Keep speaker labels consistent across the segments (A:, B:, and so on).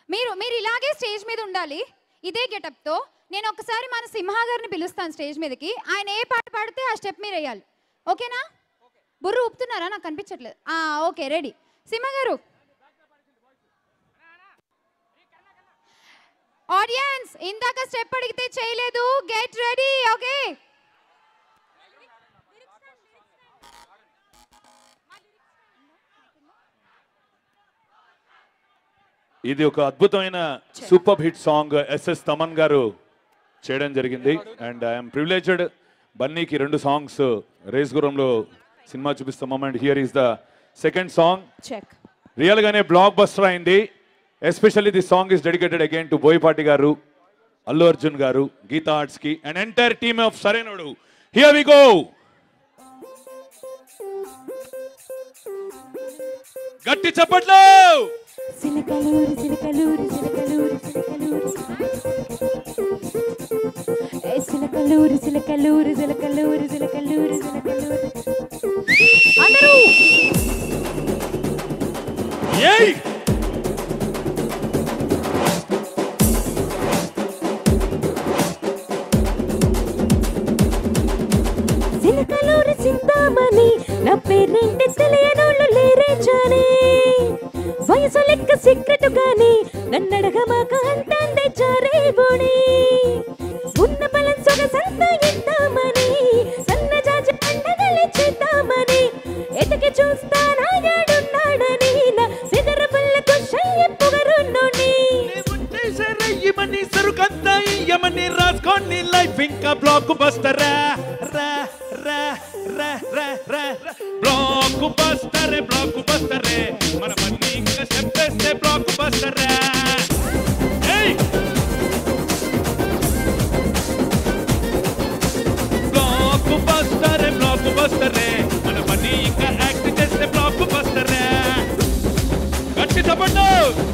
A: మీరు మీరు ఇలాగే స్టేజ్ మీద ఉండాలి ఇదే గెటప్తో నేను ఒకసారి మన సింహ గారిని పిలుస్తాను స్టేజ్ మీదకి ఆయన ఏ పాట పాడితే ఆ స్టెప్ మీరు వేయాలి ఓకేనా బుర్ర ఊపుతున్నారా నాకు కనిపించట్లేదు ఆ, ఓకే రెడీ సింహ గారు ఆడియన్స్ ఇందాక స్టెప్ అడిగితే చేయలేదు గెట్ రెడీ ఓకే
B: ఇది ఒక అద్భుతమైన super hit song SS Thaman garu చేయడం జరిగింది అండ్ ఐఎమ్ ప్రివిలేజ్డ్ బన్నీకి రెండు సాంగ్స్ రేస్ గురంలో సినిమా చూపిస్తాం and here is the second song
A: చెక్
B: రియల్ గానే బ్లాక్ బస్టర్ అయింది especially the song is dedicated again to Boyapati garu Allu Arjun garu Geetha Arts కి and entire team of Sarrainodu here we go గట్టి చప్పట్లు
C: సిలకలూరు సిలకలూరు సిలకలూరు సిలకలూరు ఏ సిలకలూరు సిలకలూరు సిలకలూరు సిలకలూరు సిలకలూరు
A: అందరూ
B: ఏయ్
C: సిలకలూరు చింతామణి నా పేరేంటి తెలియనోళ్ళు లేరే జానే వయసు లెక్క సిక్కటు గాని నన్నడగమాక అంతందే చారే బోణి ఉన్న బలం సొగసంతా ఇద్దామని సన్న జాజి పండగలే చేద్దామని ఎటకి చూస్తానా యాడున్నాడని నా సిగర పుల్లకు షయ్య పొగరున్నోని
B: ఇమని సరుకంతా ఇయ్యమని రాసుకోండి లైఫ్ ఇంకా బ్లాక్ బస్టర్ రా రా రా రా రా రా బ్లాక్ బస్టర్ బ్లాక్ బస్టర్ మన మన్ని ఇంకా స్టెప్ వేస్తే బ్లాక్ బస్టర్ ఏయ్ బ్లాక్ బస్టర్ బ్లాక్ బస్టర్ మన మన్ని ఇంకా యాక్ట్ చేస్తే బ్లాక్ బస్టర్ గట్టి చెప్పండు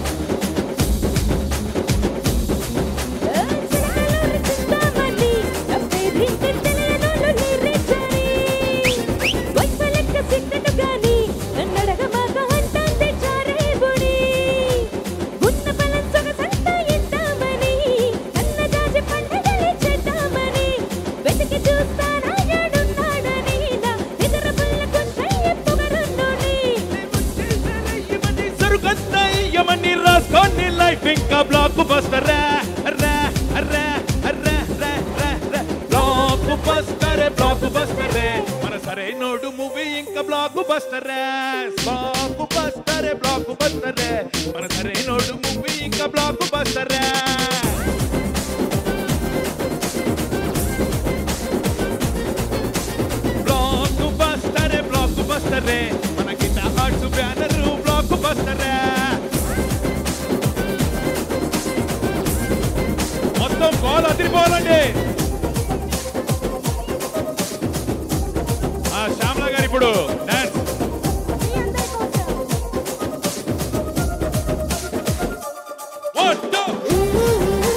C: సిలకలూరు చింతామణి నా పేరేంటి తెలియనోళ్ళు లేరే జానే వయసు లెక్క సిక్కటు గాని నన్నడగమాక అంతందే చారే బోణి ఉన్న బలం సొగసంతా ఇద్దామని సన్న జాజి పండగలే చేద్దామని వెతికి చూస్తానా యాడున్నాడని నా ఎదుర పుల్లకు షయ్య పొగరున్నోని
B: సరుకంతా ఇయ్యమని రాసుకోండి లైఫ్ ఇంకా బ్లాక్ బస్టర్ రా రా రా రా రా రా రా బ్లాక్ బస్టర్ బ్లాక్ బస్టర్ మన సరైనోడు మూవీ ఇంకా blockbuster blockbuster blockbuster మన సరైనోడు మూవీ ఇంకా blockbuster blockbuster blockbuster మన గిట్ట ఆర్ట్స్ బ్యానర్ బ్లాక్ బస్టర్ మొత్తం బాల్ అదిరిపోవాలండి ఆ శ్యామల గారు ఇప్పుడు dance One, two.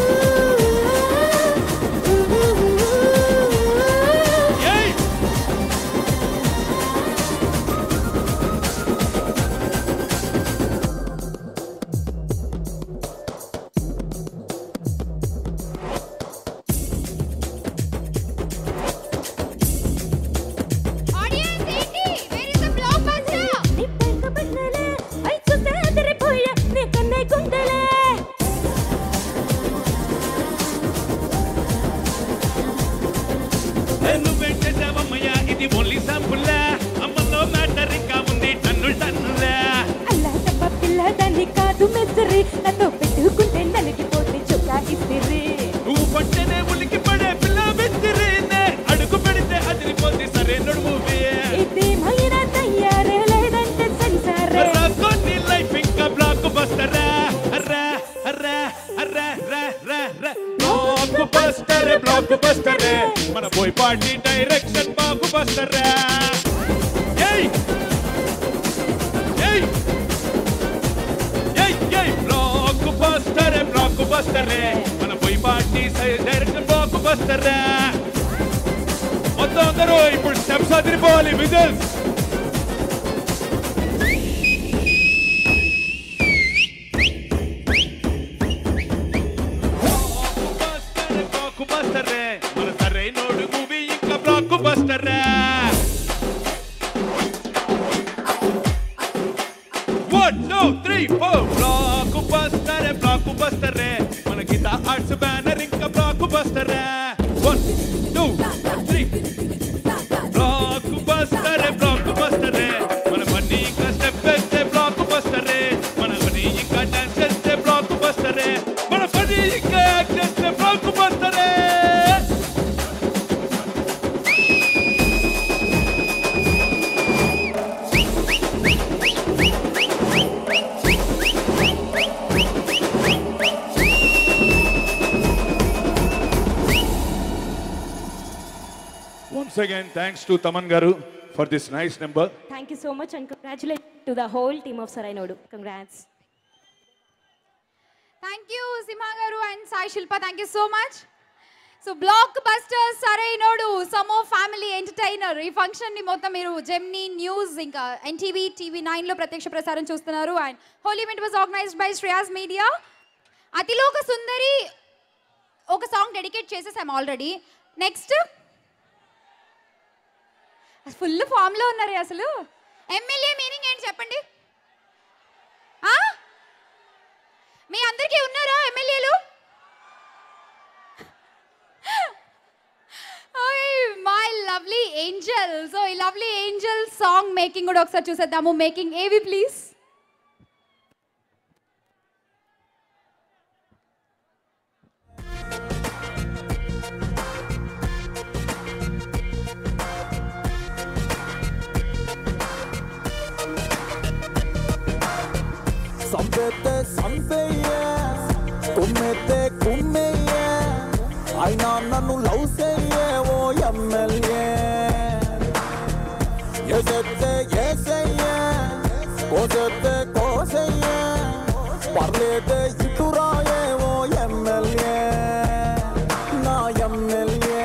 B: Yay!
A: Audience ఏంటి where is the blockbuster
C: నీ పైక బట్టలే ఐ చూస్తే అదిరిపోయా నీ కన్నే గుండెలే
B: నువ్వేం చేసావమ్మయ్యా ఇది ఓన్లీ శాంపుల్ అమ్మలో మ్యాటర్ ఇంకా ఉంది టన్నులు టన్నులే
C: అల్లా తప్ప పిల్ల దాన్ని కాదు మెచ్చరి నాతో పెట్టుకుంటే నలిగిపోతే చొక్కా ఇస్తిరి
B: నువ్వు పట్టనే ఉలికి పడే పిల్ల బెత్తిరేనే అడుగు పెడితే అదిరిపోద్ది సరే మూవీ
C: ఇది మైనా తయ్యారే లేదంటే సంసారే
B: రాసుకోండి లైఫ్ ఇంకా బ్లాక్ బస్టర్ రా రా రా రా రా రా బ్లాక్ బస్టర్ బ్లాక్ బస్టర్ మన పోయి పార్టీ డైరెక్షన్ బ్లాక్ బస్టర్ ఏయ్ ఏయ్ ఏయ్ ఏయ్ బ్లాక్ బస్టర్ బ్లాక్ బస్టర్ మన పోయి పార్టీ డైరెక్షన్ బ్లాక్ బస్టర్ మొత్తం అందరూ ఇప్పుడు స్టెప్స్ అదిరిపోవాలి whistles one two three four blockbuster blockbuster మన గీత ఆర్ట్స్ బ్యానర్ ఇంకా blockbuster one two three blockbuster blockbuster మన పని ఇంకా స్టెప్ వేస్తే బ్లాక్ బస్టర్ మన పని ఇంకా డాన్స్ చేస్తే బ్లాక్ బస్టర్ మన పని ఇంకా యాక్ట్ చేస్తే blockbuster Once again, thanks to Taman Garu for this nice number.
C: Thank you so much and congratulate to the whole team of Sarrainodu congrats
A: thank you Simha garu and Sai Shilpa thank you so much so blockbuster Sarrainodu సమో family entertainer ఈ function ని మొత్తం మీరు Gemini news ఇంకా NTV TV nine లో ప్రత్యక్ష ప్రసారం చూస్తున్నారు and whole event was organised by Shreyas media అతిలోక సుందరి ఒక సాంగ్ డెడికేట్ చేసేసాం ఆల్రెడీ నెక్స్ట్ ఫుల్ ఫామ్ లో ఉన్నారు అసలు ఎమ్మెల్యే మీనింగ్ ఏంటి చెప్పండి ఆ? మీ అందరికీ ఉన్నారా ఎమ్మెల్యేలు మై లవ్లీ ఏంజల్ సో ఈ లవ్లీ ఏంజల్ సాంగ్ మేకింగ్ కూడా ఒకసారి చూసేద్దాము మేకింగ్ ఏవి ప్లీజ్
D: సంపేతే సంపేయే కుమ్మెతే కుమ్మెయ్యే అయినా నన్ను లవ్ చెయ్యే ఓ ఎమ్మెల్యే ఎసెత్తే ఏసయ్యే కోసెత్తే కోసయ్యే పర్లేదే ఇటురాయే ఓ ఎమ్మెల్యే నా ఎమ్మెల్యే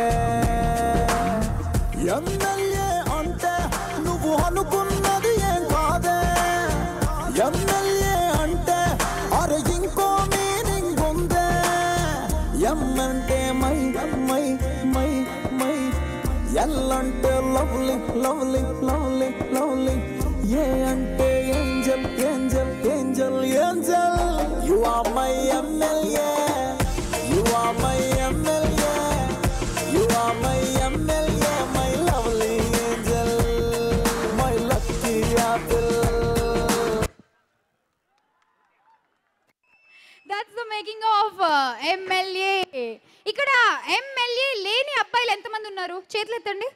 D: ఎమ్మెల్యే అంటే నువ్వు అనుకున్నది ఏం కాదే ఎమ్మెల్యే అంటే అరే ఇంకో మీనింగ్ ఉందే ఎమ్ అంటే my my my my L అంటే lovely lovely lovely lovely A అంటే angel angel angel angel you are my MLA you are my MLA you are my MLA my lovely angel my lucky apple
A: that's the making of MLA ఇక్కడ MLA లేని అబ్బాయిలు ఎంతమంది ఉన్నారు చేతులు ఎత్తండి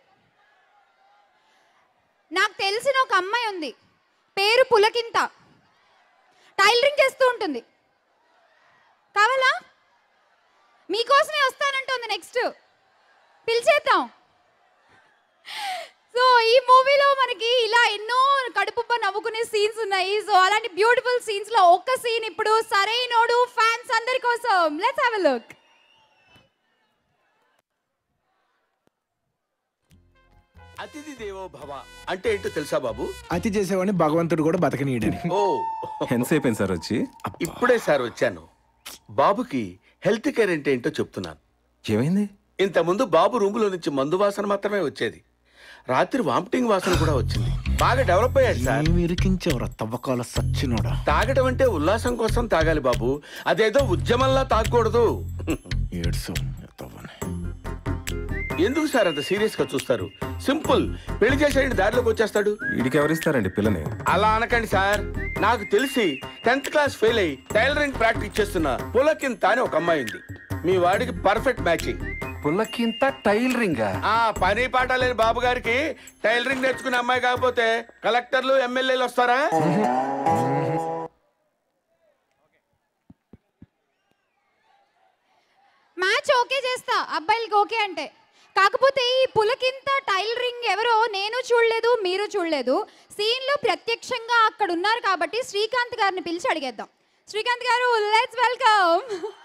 A: నాకు తెలిసిన ఒక అమ్మాయి ఉంది పేరు పులకింత టైలరింగ్ చేస్తూ ఉంటుంది కావాలా మీకోసమే వస్తానంటుంది నెక్స్ట్ పిలిచేద్దాం సో ఈ మూవీలో మనకి ఇలా ఎన్నో కడుపుబ్బ నవ్వుకునే సీన్స్ ఉన్నాయి సో అలాంటి బ్యూటిఫుల్ సీన్స్ లో ఒక్క సీన్ ఇప్పుడు సరైనోడు ఫ్యాన్స్ అందరి కోసం లెట్స్ హావ్ ఎ లుక్
E: అతిథి దేవో భవ అంటే ఏంటో తెలుసా బాబు
F: అతి చేసేవాడిని భగవంతుడు కూడా బతకనీయడని
E: ఓ
G: ఎంతసేపు అయింది సార్ వచ్చి
E: ఇప్పుడే సార్ వచ్చాను బాబుకి హెల్త్ కేర్ అంటే ఏంటో చెప్తున్నాను
G: ఏమైంది
E: ఇంతకుముందు బాబు రూములో నుంచి మందు వాసన మాత్రమే వచ్చేది రాత్రి వామిటింగ్ వాసన కూడా వచ్చింది బాగా డెవలప్ అయ్యాడు సార్
F: ఏమి ఇరికించవరా తవ్వకాల సచ్చినోడా
E: తాగటం అంటే ఉల్లాసం కోసం తాగాలి బాబు అదేదో ఉద్యమంలా తాగకూడదు
F: ఏడ్సు తవ్వని
E: ఎందుకు సార్ అంత సీరియస్ గా చూస్తారు సింపుల్ పెళ్లి చేసేయండి దారిలోకి వచ్చేస్తాడు
G: వీడికి ఎవరిస్తారండి పిల్లని
E: అలా అనకండి సార్ నాకు తెలిసి టెన్త్ క్లాస్ ఫెయిల్ అయ్యి టైలరింగ్ ప్రాక్టీస్ చేస్తున్న పులకింత అని ఒక అమ్మాయి ఉంది మీ వాడికి పర్ఫెక్ట్ మ్యాచింగ్
G: పుల్లకింత టైలరింగ్
E: ఆ పని పాట లేని బాబు గారికి టైలరింగ్ నేర్చుకునే అమ్మాయి కాకపోతే కలెక్టర్లు ఎమ్మెల్యేలు వస్తారా
A: మ్యాచ్ ఓకే చేస్తా అబ్బాయిలకి ఓకే అంటే కాకపోతే ఈ పులకింత టైలరింగ్ ఎవరో నేను చూడలేదు మీరు చూడలేదు సీన్ లో ప్రత్యక్షంగా అక్కడ ఉన్నారు కాబట్టి శ్రీకాంత్ గారిని పిలిచి అడిగేద్దాం శ్రీకాంత్ గారు లెట్స్ వెల్కమ్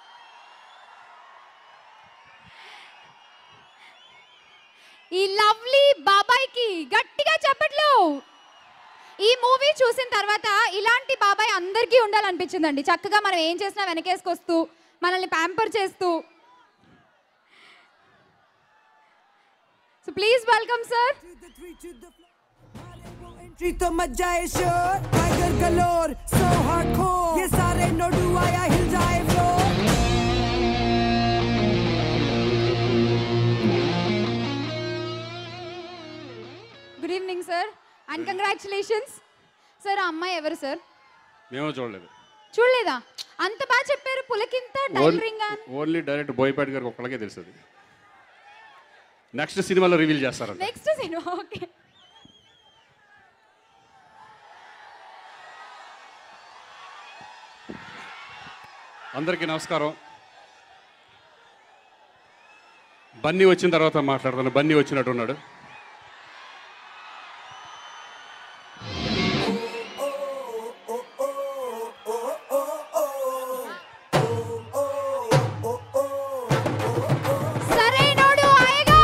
A: ఈ లవ్లీ బాబాయ్కి గట్టిగా చెప్పట్లు ఈ మూవీ చూసిన తర్వాత ఇలాంటి బాబాయ్ అందరికీ ఉండాలనిపించిందండి చక్కగా మనం ఏం చేసినా వెనకేసుకొస్తూ మనల్ని ప్యాంపర్ చేస్తూ so please welcome sir
H: entry तो मच जाए शोर टाइगर गलोर सो हार्डकोर ये सारे नोडू आया हिल जाए floor
A: good evening sir and congratulations sir ఆ అమ్మాయి ఎవరు సార్
B: మేము చూడలేదు
A: చూడలేదా అంత బాగా చెప్పారు పులకింత టైలరింగ్ అని
B: ఓన్లీ డైరెక్ట్ బోయపాటి గారికి ఒక్కళ్ళకే తెలుస్తుంది నెక్స్ట్ సినిమాలో రివీల్ చేస్తారంట
A: నెక్స్ట్ సినిమా ఓకే
B: అందరికీ నమస్కారం బన్నీ వచ్చిన తర్వాత మాట్లాడతాను బన్నీ వచ్చినట్టున్నాడు
A: సరైనోడు ఆయగా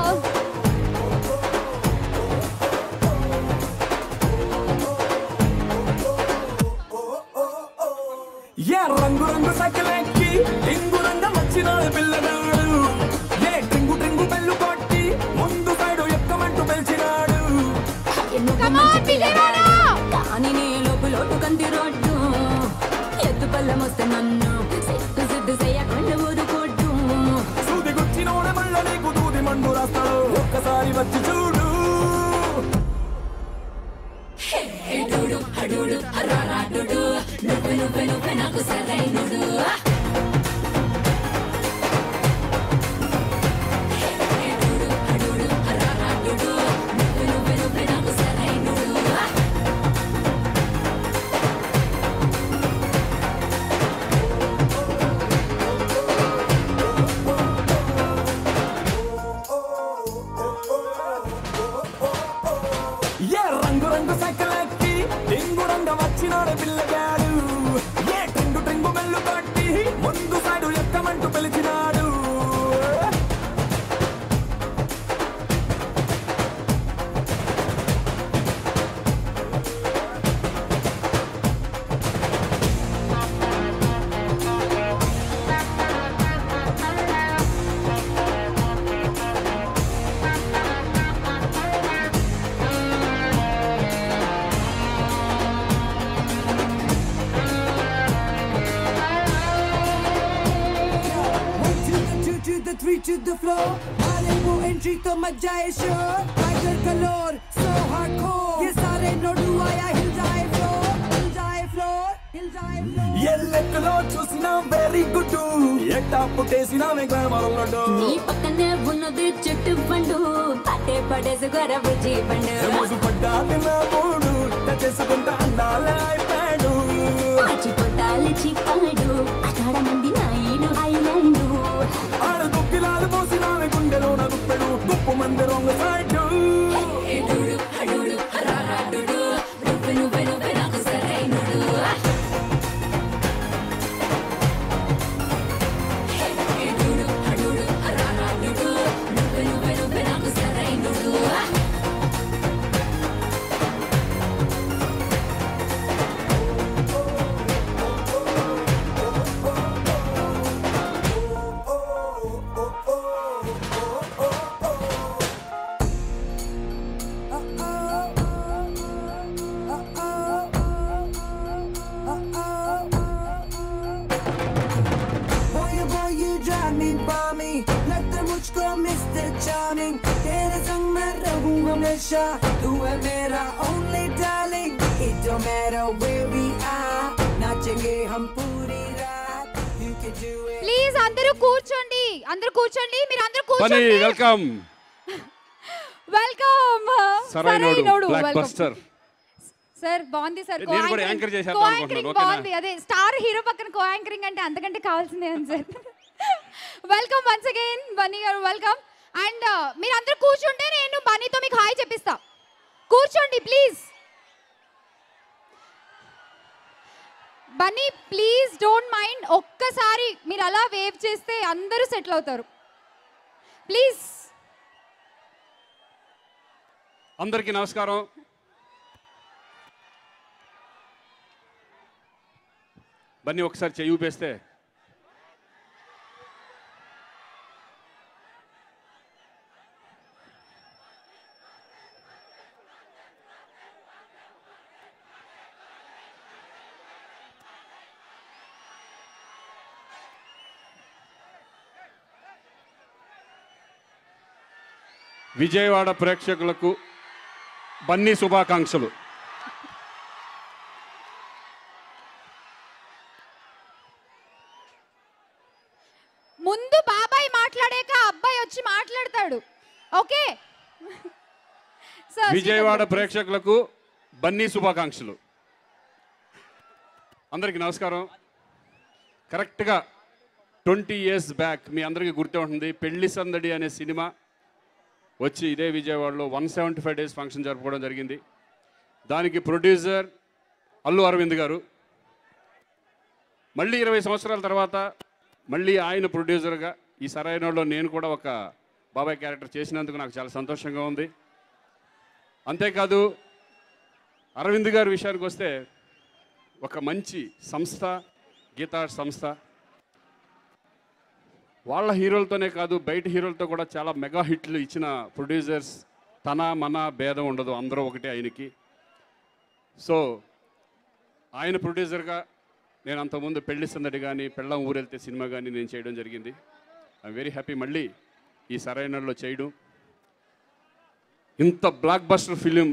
H: ఏ రంగు రంగు సకలెక్కి టింగు రంగం వచ్చిన పిల్లగాడు ఏ ట్రింగు ట్రింగు బెల్లు కొట్టి ముందు సైడు ఎక్కమంటూ పిలిచినాడు
A: Come on, విజయవాడ!
C: కానీ నీ లోపు లోటు కంది రోడ్డు ఎత్తు పల్లెం వస్తే నన్ను సిట్టు సిద్దు చేయకుండా ఊరుకోడ్డు
H: సూది గుచ్చినోడ మళ్ళ నీకు దూది మండు రాస్తాడు ఒక్కసారి వచ్చి చూడు
C: నువ్వు నువ్వు నువ్వు నాకు సరైనడు
H: ఏ రంగు రంగు సకలెక్కి టింగు రంగం వచ్చినాడు పిల్లగాడు ఏ ట్రింగు ట్రింగు బెల్లు కొట్టి ముందు సైడు ఎక్కమంటూ పిలిచినాడు One to the two to the three to the floor. मारे वो एंट्री तो मच जाए शोर टाइगर कलोर so hardcore ये सारे नोडू आया हिल जाए फ्लोर हिल जाए फ्लोर हिल जाए फ्लोर ये లెక్కలో చూసిన వెరీ గుడ్ ఎట్టా పుట్టేసిన గ్రామర్
C: నీ పక్కనే ఉన్నది చెట్టు పండు పట్టే పడేసి గొర బుజ్జి పండు
H: రోజు పడ్డా తిన్న మూడు చేసుకుంటా అందాల అయిపోయాడు
C: ఆచి పొట్టాలి చిక్కాడు అక్కడ మంది నాయుడు ఐలాండు
H: ఆడు దుక్కిలాలు పోసిన గుండెలో నగుప్పెడు గుప్పు మంది రొంగ సైడ్
C: నువ్వు నువ్వు నువ్వు నాకు సరైనడు నువ్వు నువ్వు నువ్వు నాకు సరైనడు
H: Boy, oh boy, you drive me balmy. लगता मुझको Mr. Charming. तेरे संग मैं रहूं हमेशा. तू है मेरा only darling. It don't matter where we are. नाचेंगे हम पूरी रात. You can do it.
A: Please అందరూ కూర్చోండి అందరూ కూర్చోండి మీరు అందరూ
B: బన్నీ
A: కూర్చోండి
B: welcome
A: welcome
B: Sarrainodu blockbuster
A: sir బాగుంది సార్
B: నేను కూడా యాంకర్ చేసేద్దాం
A: కో
B: అనుకుంటున్నాను,
A: యాంకరింగ్
B: ఓకేనా?
A: బాగుంది అదే స్టార్ హీరో పక్కన కో యాంకరింగ్ అంటే అంతకంటే కావాల్సిందే అని sir welcome once again Bunny గారు వెల్కమ్ అండ్ మీరు అందరూ కూర్చుంటే నేను బన్నీతో మీకు హాయ్ చెప్పిస్తా కూర్చోండి please Bunny please don't mind ఒక్కసారి మీరు అలా వేవ్ చేస్తే అందరూ సెటిల్ అవుతారు ప్లీజ్
B: అందరికీ నమస్కారం బన్నీ ఒకసారి చెయ్యి ఊపేస్తే
I: విజయవాడ ప్రేక్షకులకు బన్నీ శుభాకాంక్షలు
A: ముందు బాబాయ్ మాట్లాడాక అబ్బాయి వచ్చి మాట్లాడతాడు ఓకే సార్
I: విజయవాడ ప్రేక్షకులకు బన్నీ శుభాకాంక్షలు అందరికీ నమస్కారం కరెక్ట్గా ట్వంటీ ఇయర్స్ బ్యాక్ మీ అందరికీ గుర్తే ఉంటుంది పెళ్లి సందడి అనే సినిమా వచ్చి ఇదే విజయవాడలో one seventy five days function జరుపుకోవడం జరిగింది దానికి ప్రొడ్యూసర్ అల్లు అరవింద్ గారు మళ్ళీ ఇరవై సంవత్సరాల తర్వాత మళ్ళీ ఆయన ప్రొడ్యూసర్గా ఈ సరైనలో నేను కూడా ఒక బాబాయ్ క్యారెక్టర్ చేసినందుకు నాకు చాలా సంతోషంగా ఉంది అంతేకాదు అరవింద్ గారి విషయానికి వస్తే ఒక మంచి సంస్థ గీతా సంస్థ వాళ్ళ హీరోలతోనే కాదు బయట హీరోలతో కూడా చాలా మెగా హిట్లు ఇచ్చిన ప్రొడ్యూసర్స్ తన మన భేదం ఉండదు అందరూ ఒకటే ఆయనకి సో ఆయన ప్రొడ్యూసర్గా నేను అంతకుముందు పెళ్లి సందడి కానీ పెళ్ళం ఊరెళ్తే సినిమా కానీ నేను చేయడం జరిగింది ఐఎమ్ వెరీ హ్యాపీ మళ్ళీ ఈ సరైనలో చేయడం ఇంత బ్లాక్ బస్టర్ ఫిలిం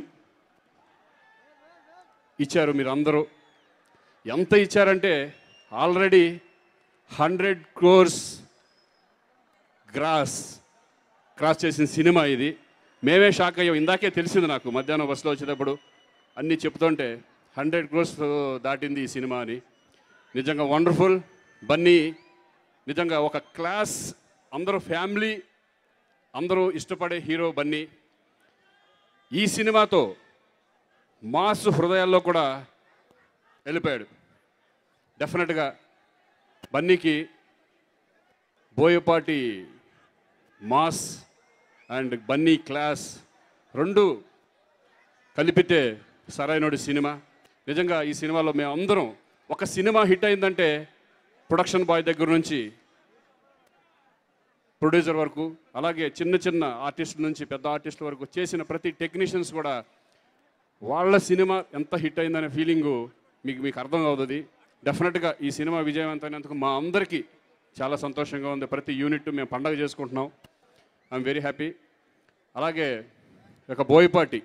I: ఇచ్చారు మీరు అందరూ ఎంత ఇచ్చారంటే already hundred crores gross cross చేసిన సినిమా ఇది మేమే షాక్ అయ్యాం ఇందాకే తెలిసింది నాకు మధ్యాహ్నం బస్సులో వచ్చేటప్పుడు అన్నీ చెప్తుంటే హండ్రెడ్ క్రోర్స్ దాటింది ఈ సినిమా అని నిజంగా వండర్ఫుల్ బన్నీ నిజంగా ఒక క్లాస్ అందరూ ఫ్యామిలీ అందరూ ఇష్టపడే హీరో బన్నీ ఈ సినిమాతో మాస్ హృదయాల్లో కూడా వెళ్ళిపోయాడు డెఫినెట్గా బన్నీకి Boyapati mass and Bunny class రెండు కలిపితే సరైనోడి సినిమా నిజంగా ఈ సినిమాలో మేము అందరం ఒక సినిమా హిట్ అయిందంటే ప్రొడక్షన్ బాయ్ దగ్గర నుంచి ప్రొడ్యూసర్ వరకు అలాగే చిన్న చిన్న ఆర్టిస్టుల నుంచి పెద్ద ఆర్టిస్టుల వరకు చేసిన ప్రతి టెక్నీషియన్స్ కూడా వాళ్ళ సినిమా ఎంత హిట్ అయిందనే ఫీలింగు మీకు మీకు అర్థం అవుతుంది డెఫినెట్గా ఈ సినిమా విజయవంతమైనందుకు మా అందరికీ చాలా సంతోషంగా ఉంది ప్రతి యూనిట్ మేము పండగ చేసుకుంటున్నాం ఐఎమ్ వెరీ హ్యాపీ అలాగే ఒక బోయపాటి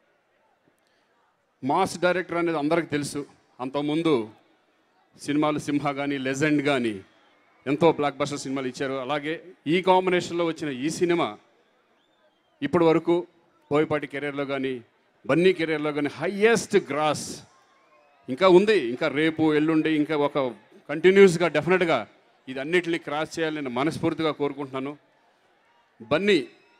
I: మాస్ డైరెక్టర్ అనేది అందరికీ తెలుసు అంతకుముందు సినిమాలు సింహ కానీ లెజెండ్ కానీ ఎంతో బ్లాక్ బస్టర్ సినిమాలు ఇచ్చారు అలాగే ఈ కాంబినేషన్లో వచ్చిన ఈ సినిమా ఇప్పటి వరకు బోయపాటి కెరీర్లో కానీ బన్నీ కెరీర్లో కానీ హయ్యెస్ట్ గ్రాస్ ఇంకా ఉంది ఇంకా రేపు ఎల్లుండి ఇంకా ఒక కంటిన్యూస్గా డెఫినెట్గా ఇది అన్నిటిని క్రాస్ చేయాలని నేను మనస్ఫూర్తిగా కోరుకుంటున్నాను బన్నీ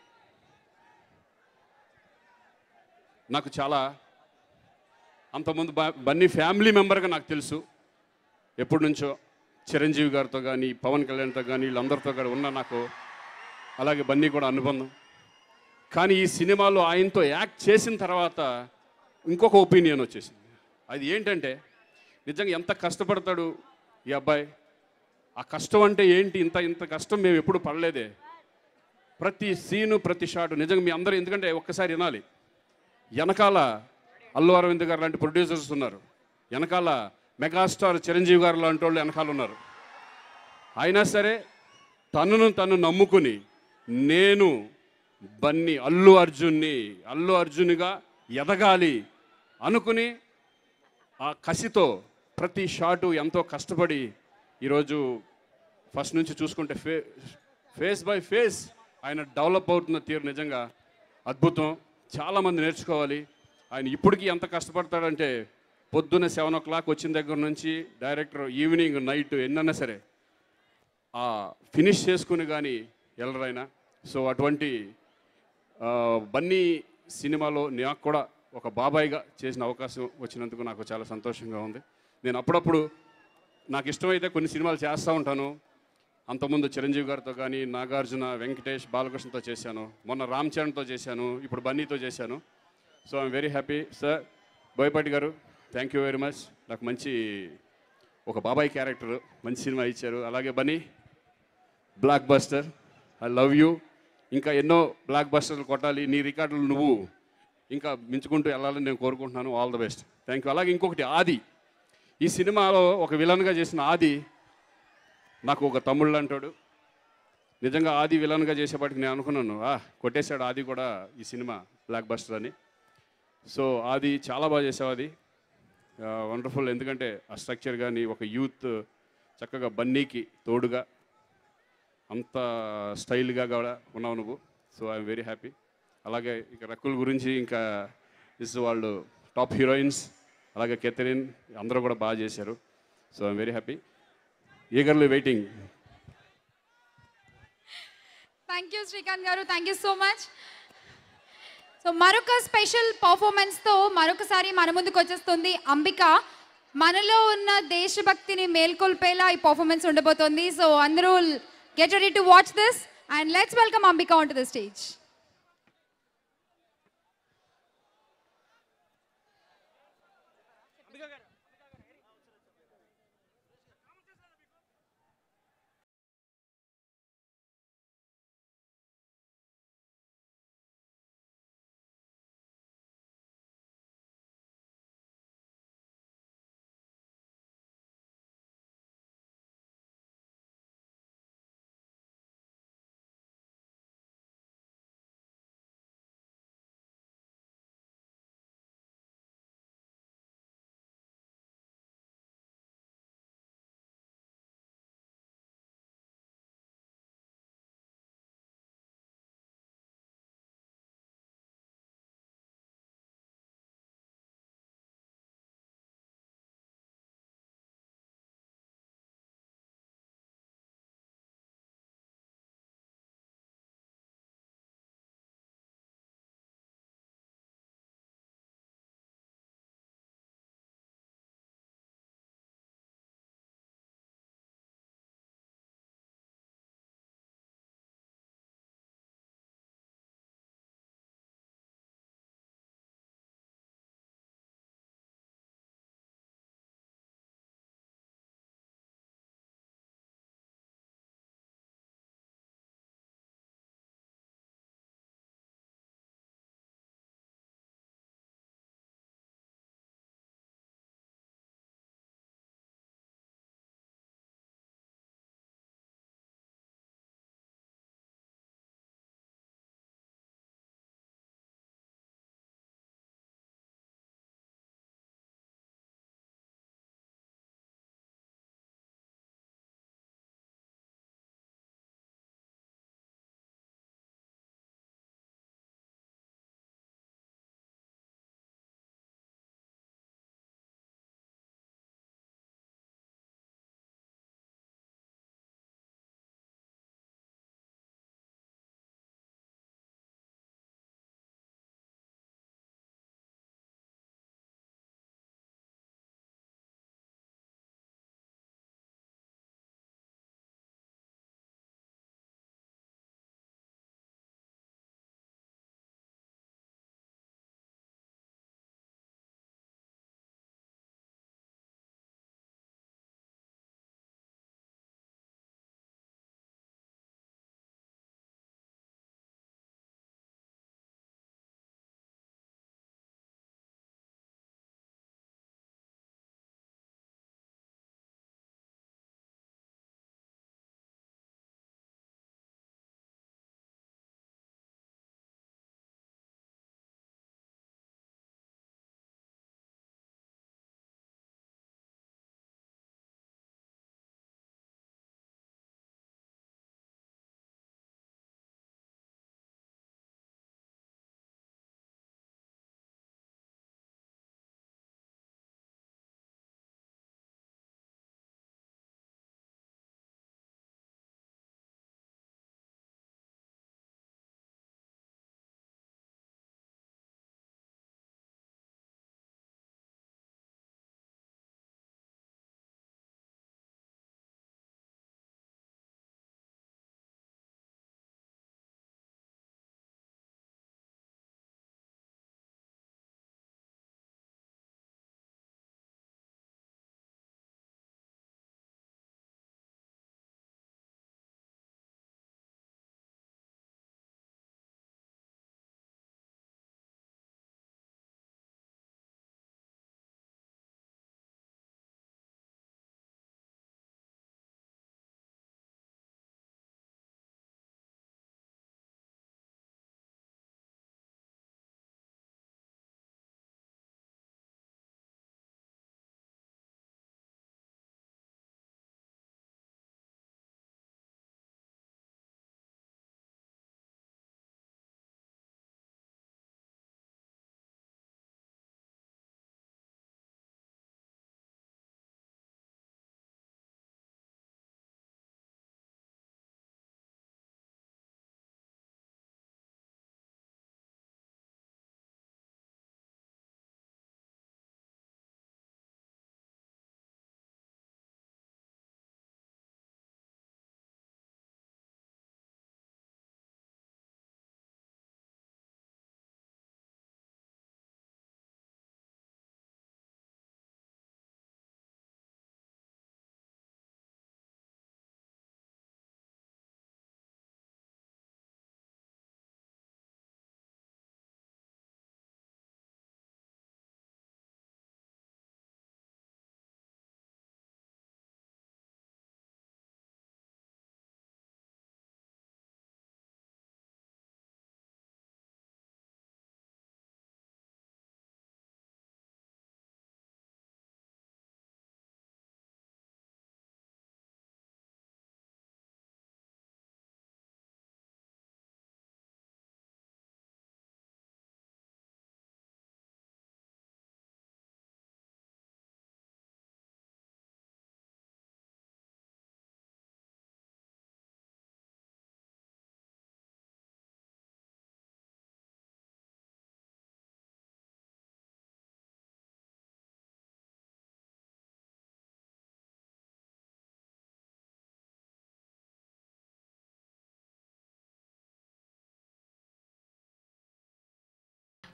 I: నాకు చాలా అంతకుముందు బ- బన్నీ ఫ్యామిలీ మెంబర్గా నాకు తెలుసు ఎప్పటి నుంచో చిరంజీవి గారితో కానీ పవన్ కళ్యాణ్తో కానీ వీళ్ళందరితో కూడా ఉన్న నాకు అలాగే బన్నీ కూడా అనుబంధం కానీ ఈ సినిమాలో ఆయనతో యాక్ట్ చేసిన తర్వాత ఇంకొక ఒపీనియన్ వచ్చేసింది అది ఏంటంటే నిజంగా ఎంత కష్టపడతాడు ఈ అబ్బాయి ఆ కష్టం అంటే ఏంటి ఇంత ఇంత కష్టం మేము ఎప్పుడు పడలేదే ప్రతి సీను ప్రతి షాటు నిజంగా మీ అందరూ ఎందుకంటే ఒక్కసారి వినాలి వెనకాల అల్లు అరవింద్ గారు లాంటి ప్రొడ్యూసర్స్ ఉన్నారు వెనకాల మెగాస్టార్ చిరంజీవి గారు లాంటి వాళ్ళు వెనకాల ఉన్నారు అయినా సరే తనను తను నమ్ముకుని నేను బన్నీ అల్లు అర్జున్ని అల్లు అర్జున్గా ఎదగాలి అనుకుని ఆ కసితో ప్రతి షాటు ఎంతో కష్టపడి ఈరోజు ఫస్ట్ నుంచి చూసుకుంటే ఫే ఫేస్ బై ఫేస్ ఆయన డెవలప్ అవుతున్న తీరు నిజంగా అద్భుతం చాలామంది నేర్చుకోవాలి ఆయన ఇప్పటికీ ఎంత కష్టపడతాడంటే పొద్దున్న సెవెన్ ఓ క్లాక్ వచ్చిన దగ్గర నుంచి డైరెక్టర్ ఈవినింగ్ నైట్ ఎన్నన్నా సరే ఆ ఫినిష్ చేసుకుని కానీ వెళ్ళరైనా సో అటువంటి ఆ, బన్నీ సినిమాలో నాకు కూడా ఒక బాబాయ్గా చేసిన అవకాశం వచ్చినందుకు నాకు చాలా సంతోషంగా ఉంది నేను అప్పుడప్పుడు నాకు ఇష్టమైతే కొన్ని సినిమాలు చేస్తూ ఉంటాను అంతకుముందు చిరంజీవి గారితో కానీ నాగార్జున వెంకటేష్ బాలకృష్ణతో చేశాను మొన్న రామ్ చరణ్తో చేశాను ఇప్పుడు బన్నీతో చేశాను so I'm very happy sir Boyapati గారు థ్యాంక్ యూ వెరీ మచ్ నాకు మంచి ఒక బాబాయ్ క్యారెక్టర్ మంచి సినిమా ఇచ్చారు అలాగే Bunny blockbuster I love you ఇంకా ఎన్నో బ్లాక్ బస్టర్లు కొట్టాలి నీ రికార్డులు నువ్వు ఇంకా మించుకుంటూ వెళ్ళాలని నేను కోరుకుంటున్నాను all the best thank you అలాగే ఇంకొకటి ఆది ఈ సినిమాలో ఒక విలన్గా చేసిన ఆది నాకు ఒక తమ్ముళ్ళు అంటాడు నిజంగా ఆది విలన్గా చేసేపాటికి నేను అనుకున్నాను ఆ కొట్టేశాడు ఆది కూడా ఈ సినిమా బ్లాక్ బస్టర్ అని సో ఆది చాలా బాగా చేసావు అది వండర్ఫుల్ ఎందుకంటే ఆ స్ట్రక్చర్ కానీ ఒక యూత్ చక్కగా బన్నీకి తోడుగా అంత స్టైల్గా కూడా ఉన్నావు నువ్వు సో ఐఎమ్ వెరీ హ్యాపీ అలాగే ఇక రకుల్ గురించి ఇంకా ఇస్ వాళ్ళు టాప్ హీరోయిన్స్ అలాగే కెథరిన్ అందరూ కూడా బాగా చేశారు so I'm very happy eagerly waiting
A: thank you Srikanth గారు thank you so much so మరొక స్పెషల్ పర్ఫార్మెన్స్తో మరొకసారి మన ముందుకు వచ్చేస్తుంది అంబిక మనలో ఉన్న దేశభక్తిని మేల్కొల్పేలా ఈ పర్ఫార్మెన్స్ ఉండబోతోంది సో అందరూ get ready to watch this and let's welcome Ambika on to the stage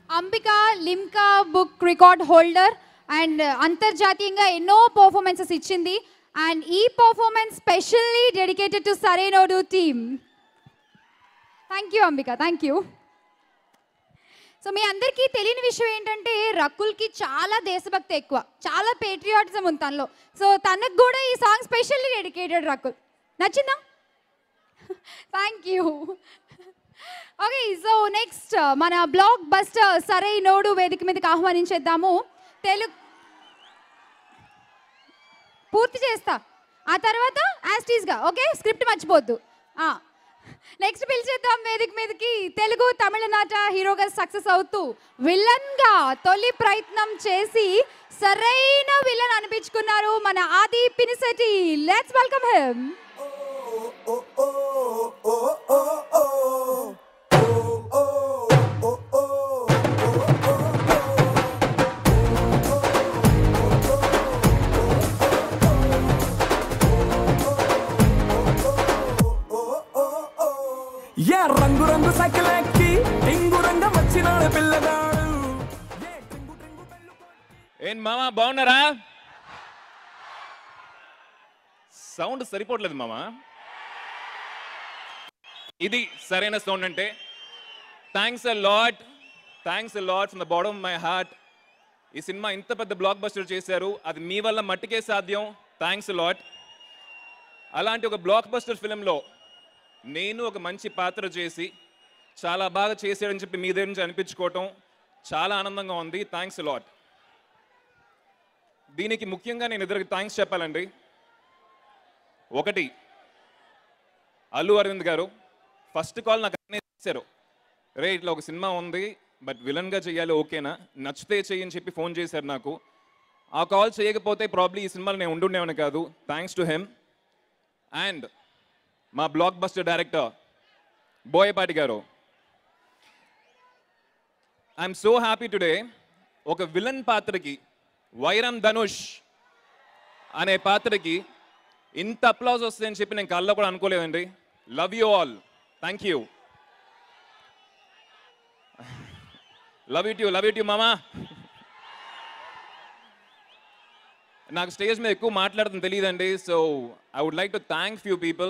A: Ambika Limca book record holder and అంతర్జాతీయంగా ఎన్నో పర్ఫార్మెన్సెస్ ఇచ్చింది అండ్ ఈ performance specially dedicated to Sarrainodu team thank you Ambika thank you so మీ అందరికీ తెలియని విషయం ఏంటంటే రకుల్కి చాలా దేశభక్తి ఎక్కువ చాలా పేట్రియాటిజం ఉంది తనలో సో తనకు కూడా ఈ సాంగ్ స్పెషల్లీ డెడికేటెడ్ రకుల్ నచ్చిందా thank you okay so next మన బ్లాక్ బస్టర్ సరై నోడు వేదిక మీదకి ఆహ్వానించేద్దాము తెలుగు పూర్తి చేస్తా ఆ తర్వాత యాస్టీస్గా ఓకే స్క్రిప్ట్ మర్చిపోద్దు నెక్స్ట్ పిలిచేద్దాం వేదిక మీదకి తెలుగు తమిళనాట హీరోగా సక్సెస్ అవుతూ విలన్గా తొలి ప్రయత్నం చేసి సరైన విలన్ అనిపించుకున్నారు మన Aadi Pinisetty let's welcome him
J: యా రంగు రంగు సైకిల్ ఎక్కి టింగు రంగం వచ్చినాడు పిల్లగాడు
K: ఏం మామ బాగున్నారా సౌండ్ సరిపోవట్లేదు మామ ఇది సరైన సౌండ్ అంటే thanks a lot thanks a lot from the bottom of my heart ఈ సినిమా ఇంత పెద్ద బ్లాక్ బస్టర్ చేశారు అది మీ వల్ల మట్టికే సాధ్యం థ్యాంక్స్ లాట్ అలాంటి ఒక బ్లాక్ బస్టర్ ఫిలింలో నేను ఒక మంచి పాత్ర చేసి చాలా బాగా చేశాడని చెప్పి మీ దగ్గర నుంచి అనిపించుకోవటం చాలా ఆనందంగా ఉంది థ్యాంక్స్ లాట్ దీనికి ముఖ్యంగా నేను ఇద్దరికి థ్యాంక్స్ చెప్పాలండి ఒకటి అల్లు అరవింద్ గారు ఫస్ట్ కాల్ నాకు అన్నీ చేశారు రే ఇట్లా ఒక సినిమా ఉంది బట్ విలన్గా చేయాలి ఓకేనా నచ్చితే చెయ్యని చెప్పి ఫోన్ చేశారు నాకు ఆ కాల్ చేయకపోతే ప్రాబ్లీ ఈ సినిమాలో నేను ఉండుండేవాని కాదు థ్యాంక్స్ టు హెమ్ అండ్ మా బ్లాక్ బస్టర్ డైరెక్టర్ బోయపాటి గారు ఐఎమ్ సో హ్యాపీ టుడే ఒక విలన్ పాత్రకి వైరం ధనుష్ అనే పాత్రకి ఇంత అప్లాజ్ వస్తుందని చెప్పి నేను కళ్ళలో కూడా అనుకోలేదండి love you all thank you love it you love it you మామా నాకు స్టేజ్ మీద ఎక్కువ మాట్లాడడం తెలియదండి so I would like to thank few people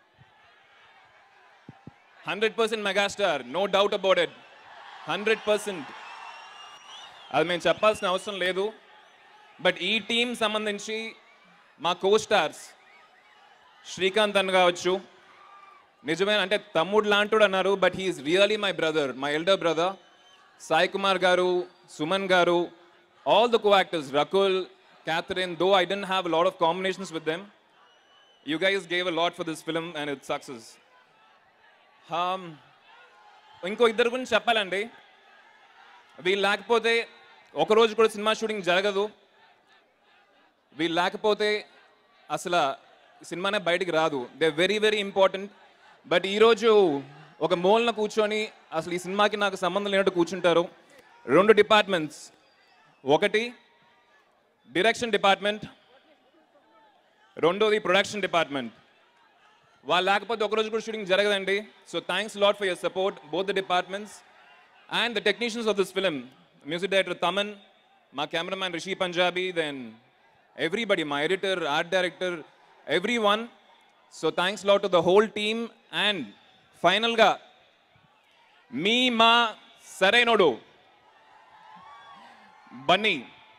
K: hundred percent megastar no doubt about it hundred percent అది మేము చెప్పాల్సిన అవసరం లేదు బట్ ఈ టీం సంబంధించి మా కో స్టార్స్ శ్రీకాంత్ అన్న కావచ్చు నిజమైన అంటే తమ్ముడు లాంటివాడు అన్నారు but he's really my brother my elder brother Sai Kumar గారు సుమన్ గారు all the co actors Rakul Catherine though I didn't have lot of combinations with them you guys gave a lot for this film and it success ఇంకో ఇద్దరు గురించి చెప్పాలండి వీళ్ళు లేకపోతే ఒకరోజు కూడా సినిమా షూటింగ్ జరగదు వీళ్ళు లేకపోతే అసలు సినిమానే బయటికి రాదు they very very important but ఈరోజు ఒక మూలన కూర్చొని అసలు ఈ సినిమాకి నాకు సంబంధం లేనట్టు కూర్చుంటారు రెండు డిపార్ట్మెంట్స్ ఒకటి డైరెక్షన్ డిపార్ట్మెంట్ రెండోది ప్రొడక్షన్ డిపార్ట్మెంట్ వాళ్ళు లేకపోతే ఒకరోజు కూడా షూటింగ్ జరగదండి so thanks lot for your support both the departments and the technicians of this film music director Thaman మా cameraman Rishi Punjabi then everybody మా editor art director every one so thanks lot to the whole team and ఫైనల్గా మీ మా Sarrainodu Bunny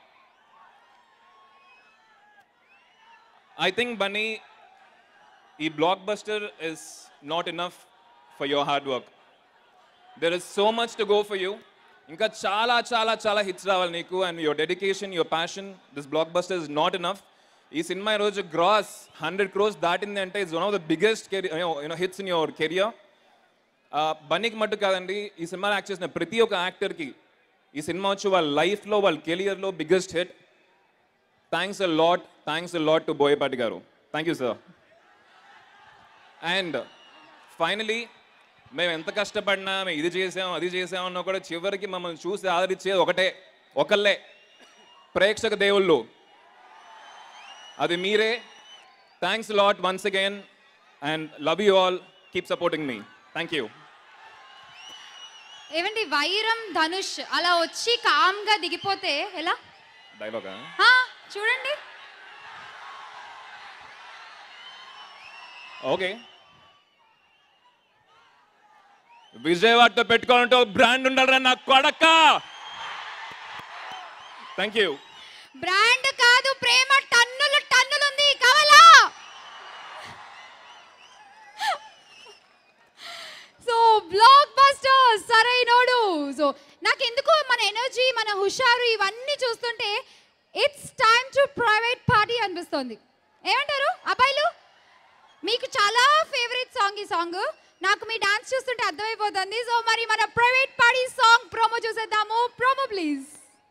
K: I think Bunny ఈ blockbuster is not enough for your hard work there is so much to go for you ఇంకా చాలా చాలా చాలా hits రావాలి నీకు and your dedication your passion this blockbuster is not enough ఈ సినిమా ఈరోజు గ్రాస్ హండ్రెడ్ క్రోస్ దాటింది అంటే it's one of the biggest career you know hits in your career బన్నీకి మట్టు కాదండి ఈ సినిమాలో యాక్ట్ చేసిన ప్రతి ఒక్క యాక్టర్కి ఈ సినిమా వచ్చి వాళ్ళ లైఫ్లో వాళ్ళ కెరియర్లో biggest hit thanks a lot thanks a lot to Boyapati గారు thank you sir and finally మేము ఎంత కష్టపడినా మేము ఇది చేసాం అది చేసాం అన్నా కూడా చివరికి మమ్మల్ని చూసి ఆదరించేది ఒకటే ఒకళ్ళే ప్రేక్షక దేవుళ్ళు అది మీరే thanks lot once again and love you all keep supporting మీ థ్యాంక్ యూ
A: ఏమండి వైరం ధనుష్ అలా వచ్చి కామ్గా దిగిపోతే ఎలా
K: డైలాగా
A: ఆ, చూడండి
K: ఓకే విజయవాడతో పెట్టుకోవాలంటే బ్రాండ్ ఉండాలరా నా కొడక థ్యాంక్ యూ
A: బ్రాండ్ కాదు ప్రేమ టన్నులు టన్నులు ఉంది కావాలా so blockbuster Sarrainodu so నాకు ఎందుకు మన ఎనర్జీ మన హుషారు ఇవన్నీ చూస్తుంటే it's time to private party అనిపిస్తుంది ఏమంటారు అబ్బాయిలు మీకు చాలా ఫేవరెట్ సాంగ్ ఈ సాంగ్ నాకు మీ డాన్స్ చూస్తుంటే అర్థమైపోతుంది సో మరి మన ప్రైవేట్ పార్టీ సాంగ్ ప్రోమో చూసేద్దాము promo please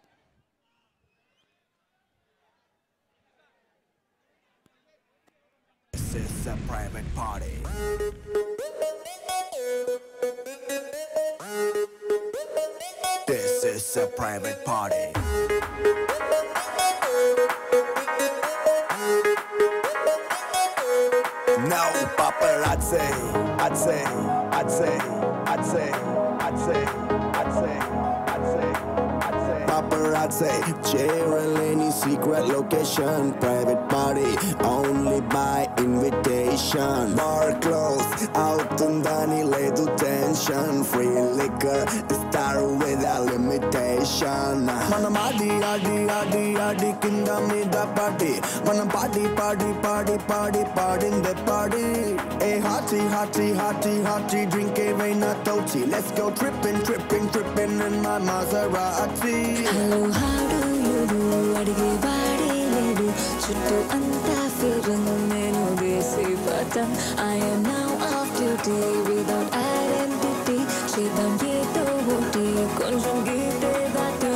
D: This is a private party. This is a private party. No paparazzi. I'd say, I'd say, I'd say, I'd say, I'd say, I'd say, I'd say. Paparazzi, cheering any secret location, private party, only by invitation. Bar closed, out and Danny లేదు tension, free liquor, start without limitation. మనం ఆడి ఆడి ఆడి ఆడి కింద మీద పాటి మనం పాడి పాడి పాడి పాడి పాడిందే పాడి ఏ హాటి హాటి హాటి హాటి డ్రింక్ ఏవైనా తోచి let's go tripping tripping tripping in my Maserati
C: hello హాడు యుడు అడిగే వాడే లేడు చుట్టూ అంతా ఫిరంగ్ నేను వేసే button I'm now off duty without identity చేద్దాం ఏదో ఒకటి కొంచెం గీతే దాటి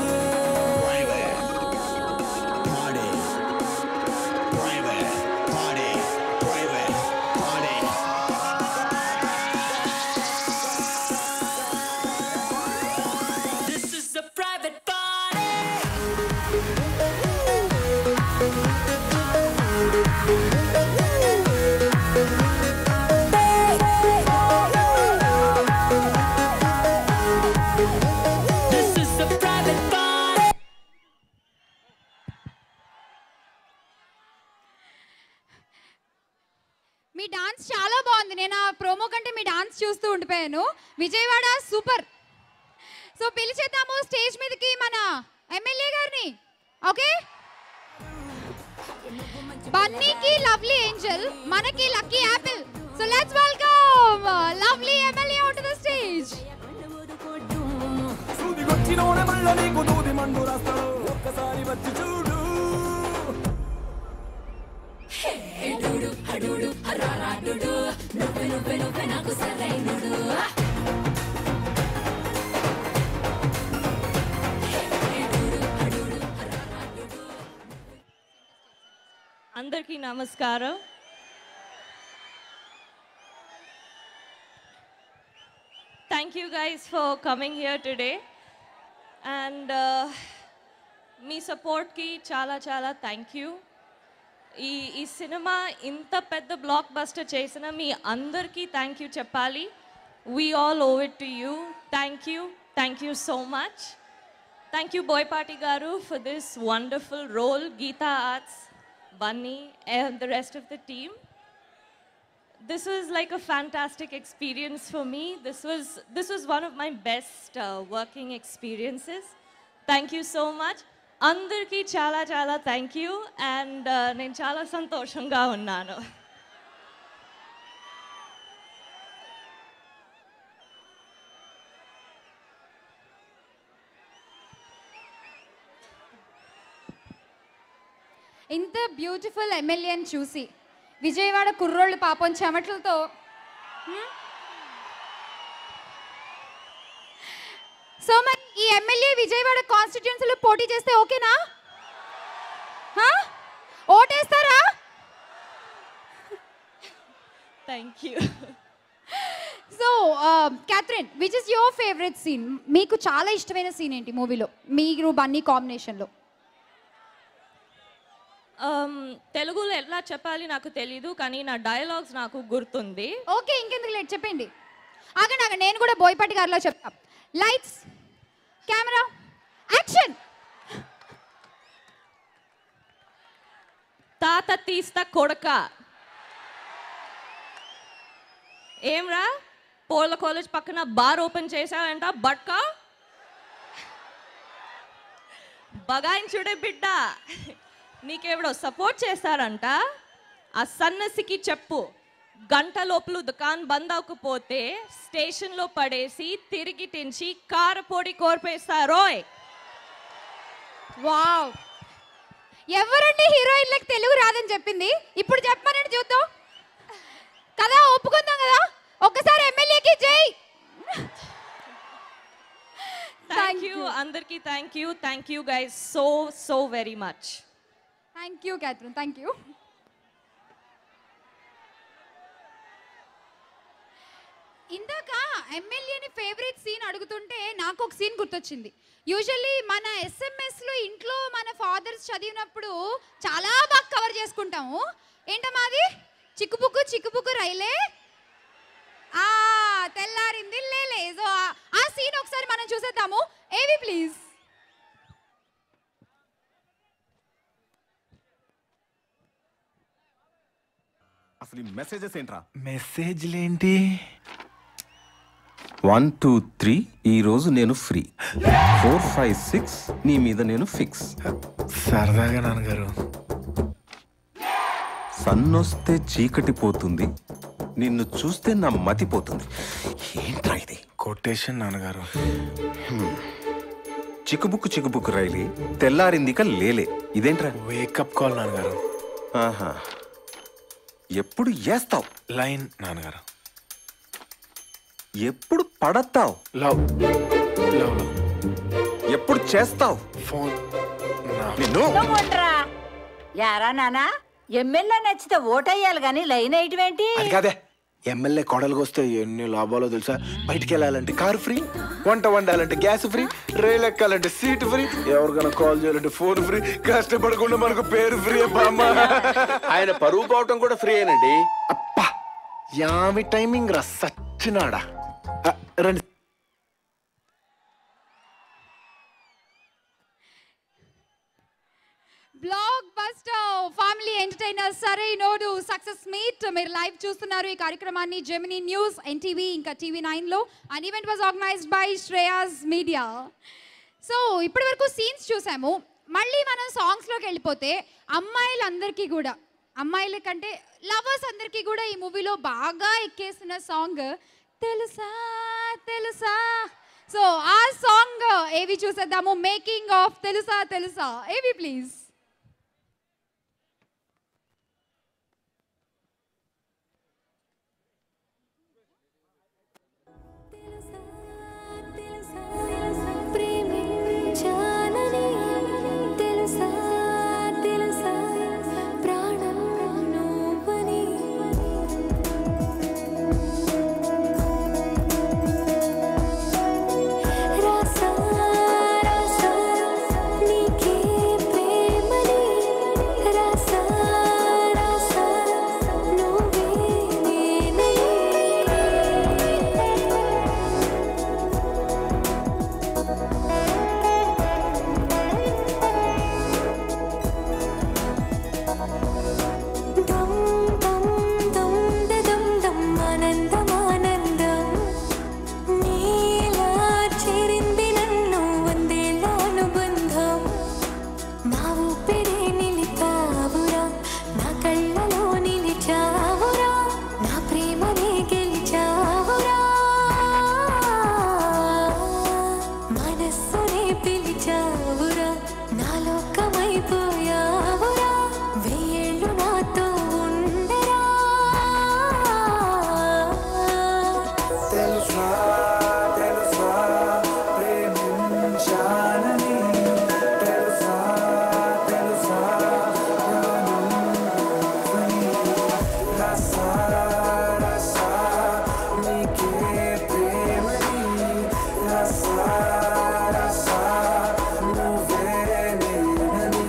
D: Party. Private. Party. Private. Party.
C: This is a private party. This is a private party.
A: మీ డాన్స్ చాలా బాగుంది నేను ఆ ప్రోమో కంటే మీ డాన్స్ చూస్తూ ఉండిపోయాను విజయవాడ సూపర్ సో పిలిచేద్దాము స్టేజ్ మీదకి మన ఎమ్మెల్యే గారిని ఓకే బన్నీకి లవ్లీ ఏంజల్ మనకి lucky apple so let's welcome lovely MLA out to the stage
J: సూదిగొచ్చినోడే మళ్ళా నీకు దూది మండు రాస్తాడు ఒక్కసారి వచ్చి చూడు
L: అందరికీ నమస్కారం thank you guys for coming here today and మీ సపోర్ట్కి చాలా చాలా థ్యాంక్ యూ ఈ ఈ సినిమా ఇంత పెద్ద బ్లాక్ బస్టర్ చేసిన మీ అందరికీ థ్యాంక్ యూ చెప్పాలి we all owe it to you thank you thank you so much thank you Boyapati గారు for this wonderful role Geetha Arts Bunny and the rest of the team. This was like a fantastic experience for me. This was this was one of my best uh, working experiences. Thank you so much. అందరికీ చాలా చాలా thank you and నేను చాలా సంతోషంగా ఉన్నాను
A: ఇంత beautiful ఎమ్మెల్యేని చూసి విజయవాడ కుర్రోళ్ళు పాపం చెమటలతో హ్మ్? సో మరి ఈ ఎమ్మెల్యే విజయవాడ కాన్స్టిట్యున్సీలో పోటీ చేస్తే ఓకేనా హా? ఓటేస్తారా
L: thank you
A: so Catherine which is your favourite scene మీకు చాలా ఇష్టమైన సీన్ ఏంటి మూవీలో మీరు బన్నీ కాంబినేషన్లో
L: Um, తెలుగులో ఎలా చెప్పాలి నాకు తెలీదు కానీ నా డైలాగ్స్ నాకు గుర్తుంది
A: ఓకే ఇంకెందుకు లేట్ చెప్పండి ఆగండి ఆగండి నేను కూడా బోయపాటి గారిలో చెప్తా లైట్స్ కెమెరా యాక్షన్
L: తాత తీస్తా కొడక ఏమ్రా పోల కాలేజ్ పక్కన బార్ ఓపెన్ చేశావంట బట్కా బగాయించుడే బిడ్డ నీకెవడో సపోర్ట్ చేస్తారంట ఆ సన్నసికి చెప్పు గంట లోపల దుకాన్ బంద్ అవ్వకపోతే స్టేషన్లో పడేసి తిరిగి తించి కారపొడి కోర్పేస్తారోయ్
A: వావ్ ఎవరండి హీరోయిన్లకు తెలుగు రాదని చెప్పింది ఇప్పుడు చెప్పమనండి చూద్దాం కదా ఒప్పుకుందాం కదా ఒక్కసారి ఎమ్మెల్యేకి జై
L: థ్యాంక్ యూ అందరికీ thank you thank you guys so so very much
A: thank you Catherine thank you ఇందాక ఎమ్మెల్యేని ఫేవరెట్ సీన్ అడుగుతుంటే నాకు ఒక సీన్ గుర్తొచ్చింది యూజువల్లీ మన ఎస్ఎంఎస్లో ఇంట్లో మన ఫాదర్స్ చదివినప్పుడు చాలా బాగా కవర్ చేసుకుంటాము ఏంటమ్మా అది చిక్కుపుక్కు చిక్కుపుక్కు రైలే ఆ తెల్లారింది లేలే సో ఆ- ఆ సీన్ ఒకసారి మనం చూసేద్దాము ఏవి ప్లీజ్
G: అసలు ఈ మెసేజెస్ ఏంట్రా
F: మెసేజ్లేంటి
G: వన్ టూ త్రీ ఈ రోజు నేను ఫ్రీ ఫోర్ ఫైవ్ సిక్స్ నీ మీద నేను ఫిక్స్
F: సరదాగా నాన్నగారు
G: సన్నొస్తే చీకటి పోతుంది నిన్ను చూస్తే నా మతి పోతుంది ఏంట్రా ఇది
F: కొటేషన్ నాన్నగారు
G: చిక్కుబుక్కు చిక్కుబుక్కు రైలి తెల్లారిందిక లేలే ఇదేంట్రా
F: వేకప్ కాల్ నాన్నగారు
G: ఆహా ఎప్పుడు వేస్తావు
F: లైన్ నాన్నగారు
G: ఎప్పుడు పడతావు
F: లవ్ లవ్ లవ్
G: ఎప్పుడు చేస్తావు
F: ఫోన్
G: నిన్ను
M: ఉండరా యారా నానా ఎమ్మెల్యే నచ్చితే ఓటేయాలి కానీ లైన్ వేయటమేంటి
F: అది కాదే ఎమ్మెల్యే కొడలకు వస్తే ఎన్ని లాభాలో తెలుసా బయటికి వెళ్ళాలంటే కారు ఫ్రీ వంట వండాలంటే గ్యాస్ ఫ్రీ రైలు ఎక్కాలంటే సీట్ ఫ్రీ ఎవరికైనా కాల్ చేయాలంటే ఫోన్ ఫ్రీ కష్టపడకుండా మనకు పేరు ఫ్రీ బామ్మ
E: ఆయన పరువు పోవటం కూడా ఫ్రీ అయినండి
F: యామి టైమింగ్ రా సచ్చినాడా ఆ, రండి
A: blockbuster family entertainer Sarrainodu success meet మీరు లైవ్ చూస్తున్నారు ఈ కార్యక్రమాన్ని జెమినీ న్యూస్ ఎన్టీవీ ఇంకా టీవీ నైన్లో and event was organised by Shreyas media so ఇప్పటి వరకు సీన్స్ చూసాము మళ్ళీ మనం సాంగ్స్లోకి వెళ్ళిపోతే అమ్మాయిలందరికీ కూడా అమ్మాయిల కంటే లవర్స్ అందరికీ కూడా ఈ మూవీలో బాగా ఎక్కేసిన సాంగ్ తెలుసా తెలుసా సో ఆ సాంగ్ ఏవి చూసేద్దాము మేకింగ్ ఆఫ్ తెలుసా తెలుసా ఏవి ప్లీజ్
C: ప్రేమించాలని తెలుసా తెలుసా ప్రాణం నువ్వని రాసా రాసా నీకే ప్రేమని రాసా రాసా నువ్వే నేనే దమ్ దమ్ దమ్ దమ్ దమ్ ఆనందం ఆనందం నీలా చేరింది నన్ను వందేళ్ళ అనుబంధం నా ఊపిరి నిలిపావురా నా కళ్ళలో నిలిచావురా నా ప్రేమనే గెలిచావురా మనస్సునే పిలిచావురా నా లోకమైపోయావురా వెయ్యేళ్ళు నాతో ఉండరా
H: తెలుసా తెలుసా ప్రేమించాలని తెలుసా తెలుసా ప్రాణం నువ్వని. రసా రసా నీకే ప్రేమని రసా రసా నువ్వే నేనని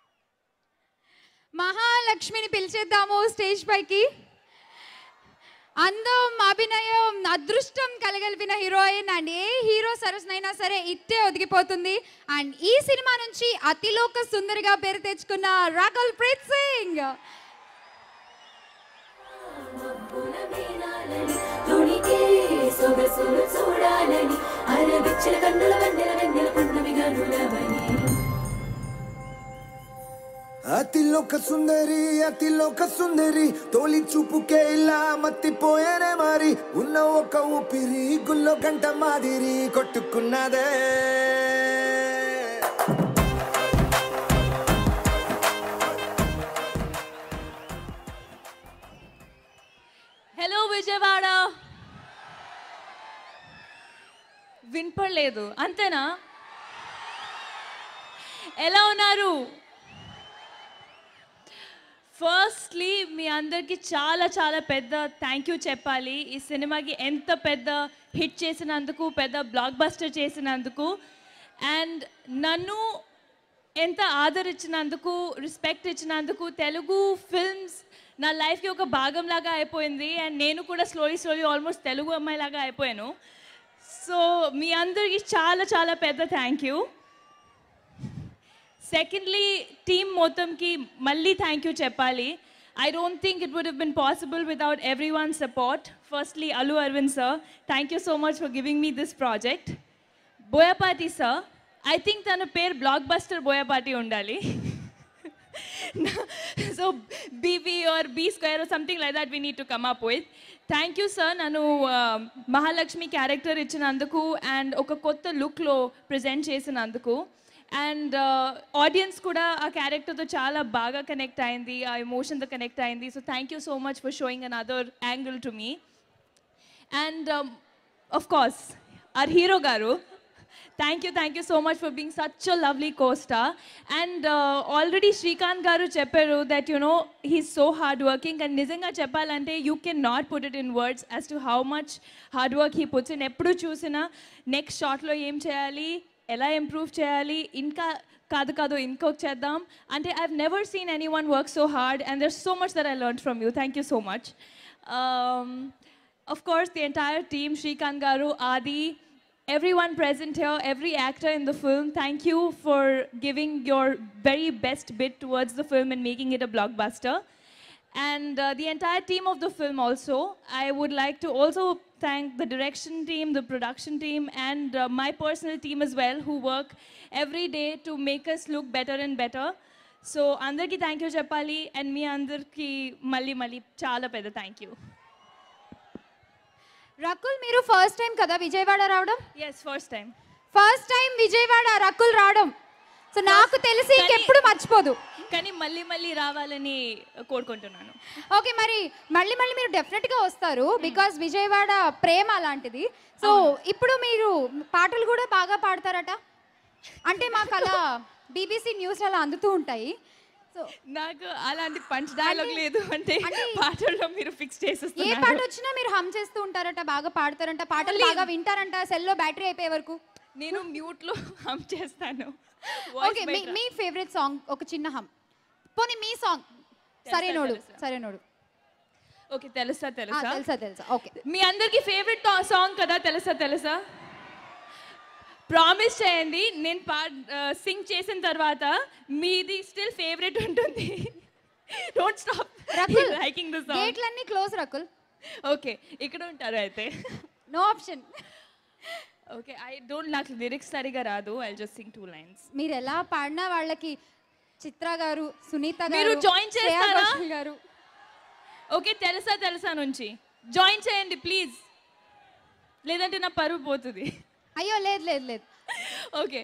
A: మహాలక్ష్మిని పిలిచేద్దాము స్టేజ్ పైకి అందం అభినయం అదృష్టం కలగలిపిన హీరోయిన్ అండ్ ఏ హీరో సరసనైనా సరే ఇట్టే ఒదిగిపోతుంది అండ్ ఈ సినిమా నుంచి అతిలోక సుందరిగా పేరు తెచ్చుకున్న రాకుల్ ప్రీత్ సింగ్
C: తొణికే సొగసులు చూడాలని అరవిచ్చిన కన్నుల వెన్నెల వెన్నెల పున్నమిగా నులవని
D: అతిలోక సుందరి అతిలోక సుందరి తోలి చూపుకే ఇలా మత్తిపోయానే మరి ఉన్న ఒక ఊపిరి గుల్లో గంట మాదిరి కొట్టుకున్నదే
L: హలో విజయవాడ వినపడలేదు అంతేనా ఎలా ఉన్నారు ఫస్ట్లీ మీ అందరికీ చాలా చాలా పెద్ద థ్యాంక్ యూ చెప్పాలి ఈ సినిమాకి ఎంత పెద్ద హిట్ చేసినందుకు పెద్ద బ్లాక్ బస్టర్ చేసినందుకు అండ్ నన్ను ఎంత ఆదరించినందుకు రెస్పెక్ట్ ఇచ్చినందుకు తెలుగు ఫిల్మ్స్ నా లైఫ్కి ఒక భాగంలాగా అయిపోయింది అండ్ నేను కూడా స్లోలీ స్లోలీ ఆల్మోస్ట్ తెలుగు అమ్మాయిలాగా అయిపోయాను సో మీ అందరికీ చాలా చాలా పెద్ద థ్యాంక్ యూ సెకండ్లీ టీమ్ మొత్తంకి మళ్ళీ థ్యాంక్ యూ చెప్పాలి I don't think it would been possible without every one support firstly Allu Aravind sir thank you so much for giving me this project Boyapati sir I think తన పేరు blockbuster Boyapati ఉండాలి so BB R B square something like that we need to come up with thank you sir నన్ను uh, Mahalakshmi character ఇచ్చినందుకు and ఒక కొత్త లుక్లో present చేసినందుకు and audience కూడా ఆ క్యారెక్టర్తో చాలా బాగా కనెక్ట్ అయింది ఆ ఎమోషన్తో కనెక్ట్ అయింది so thank you so much for showing an other angle to me and of course our hero గారు thank you thank you so much for being such a lovely costar and already Srikanth గారు చెప్పారు that you know he's so hard working and నిజంగా చెప్పాలంటే you can not put it in words as to how much hard work he puts in ఎప్పుడు చూసినా next షాట్లో ఏం చేయాలి ఎలా ఇంప్రూవ్ చేయాలి ఇంకా కాదు కాదు ఇంకొక చేద్దాం అంటే I've never seen any one work so hard and there so much that I learn from you thank you so much of course, the entire team, Shrikant Garu, Adi, everyone present here, every actor in the film, thank you for giving your very best bit towards the film and making it a blockbuster. And uh, the entire team of the film also, I would like to also thank the direction team, the production team, and uh, my personal team as well, who work every day to make us look better and better. So అందరికీ thank you చెప్పాలి and మీ అందరికీ మళ్ళీ మళ్ళీ చాలా పెద్ద thank you
A: Rakul మీరు first time కదా విజయవాడ రావడం
L: yes first time
A: first time Vijayawada Rakul రావడం సో నాకు తెలిసి ఇంకెప్పుడు మర్చిపోదు
L: కానీ మళ్ళీ మళ్ళీ రావాలని కోరుకుంటున్నాను
A: ఓకే మరి మళ్ళీ మళ్ళీ మీరు డెఫినెట్ గా వస్తారు బికాస్ విజయవాడ ప్రేమ అలాంటిది సో ఇప్పుడు మీరు పాటలు కూడా బాగా పాడతారట అంటే మాకు అలా బీబీసీ న్యూస్ అలా అందుతూ ఉంటాయి సో
L: నాకు అలాంటి పంచ్ డైలాగ్ లేదు అంటే పాటల్లో మీరు ఫిక్స్
A: ఏ పాట
L: చేసేస్తున్నారు
A: వచ్చినా మీరు హమ్ చేస్తూ ఉంటారట బాగా పాడతారంట పాటలు బాగా వింటారంట సెల్లో బ్యాటరీ అయిపోయే వరకు
L: నేను మ్యూట్ లో హమ్ చేస్తాను
A: ఓకే మీ మీ ఫేవరెట్ సాంగ్ ఒక చిన్న హమ్ పోనీ మీ సాంగ్ సరేనోడు
L: తెలుసా.
A: సరేనోడు
L: ఓకే తెలుసా
A: ఆ,
L: తెలుసా
A: తెలుసా తెలుసా ఓకే
L: మీ అందరికి ఫేవరెట్ సాంగ్ కదా తెలుసా తెలుసా ప్రామిస్ చేయండి నేను పా సింగ్ చేసిన తర్వాత మీది స్టిల్ ఫేవరెట్ ఉంటుంది don't stop
A: Rakul
L: liking the song
A: గేట్లన్నీ క్లోజ్ రకుల్
L: ఓకే ఇక్కడ ఉంటారు అయితే
A: no option
L: okay I don't నాకు లిరిక్స్ సరిగా రాదు I just sing two lines
A: మీరు ఎలా పాడినా వాళ్ళకి చిత్ర గారు సునీత గారు
L: మీరు join
A: శ్రేయా
L: చేస్తారా?
A: ఘోషల్ గారు
L: ఓకే తెలుసా తెలుసా నుంచి జాయిన్ చేయండి ప్లీజ్ లేదంటే నా పరువు పోతుంది
A: అయ్యో లేదు లేదు లేదు
L: ఓకే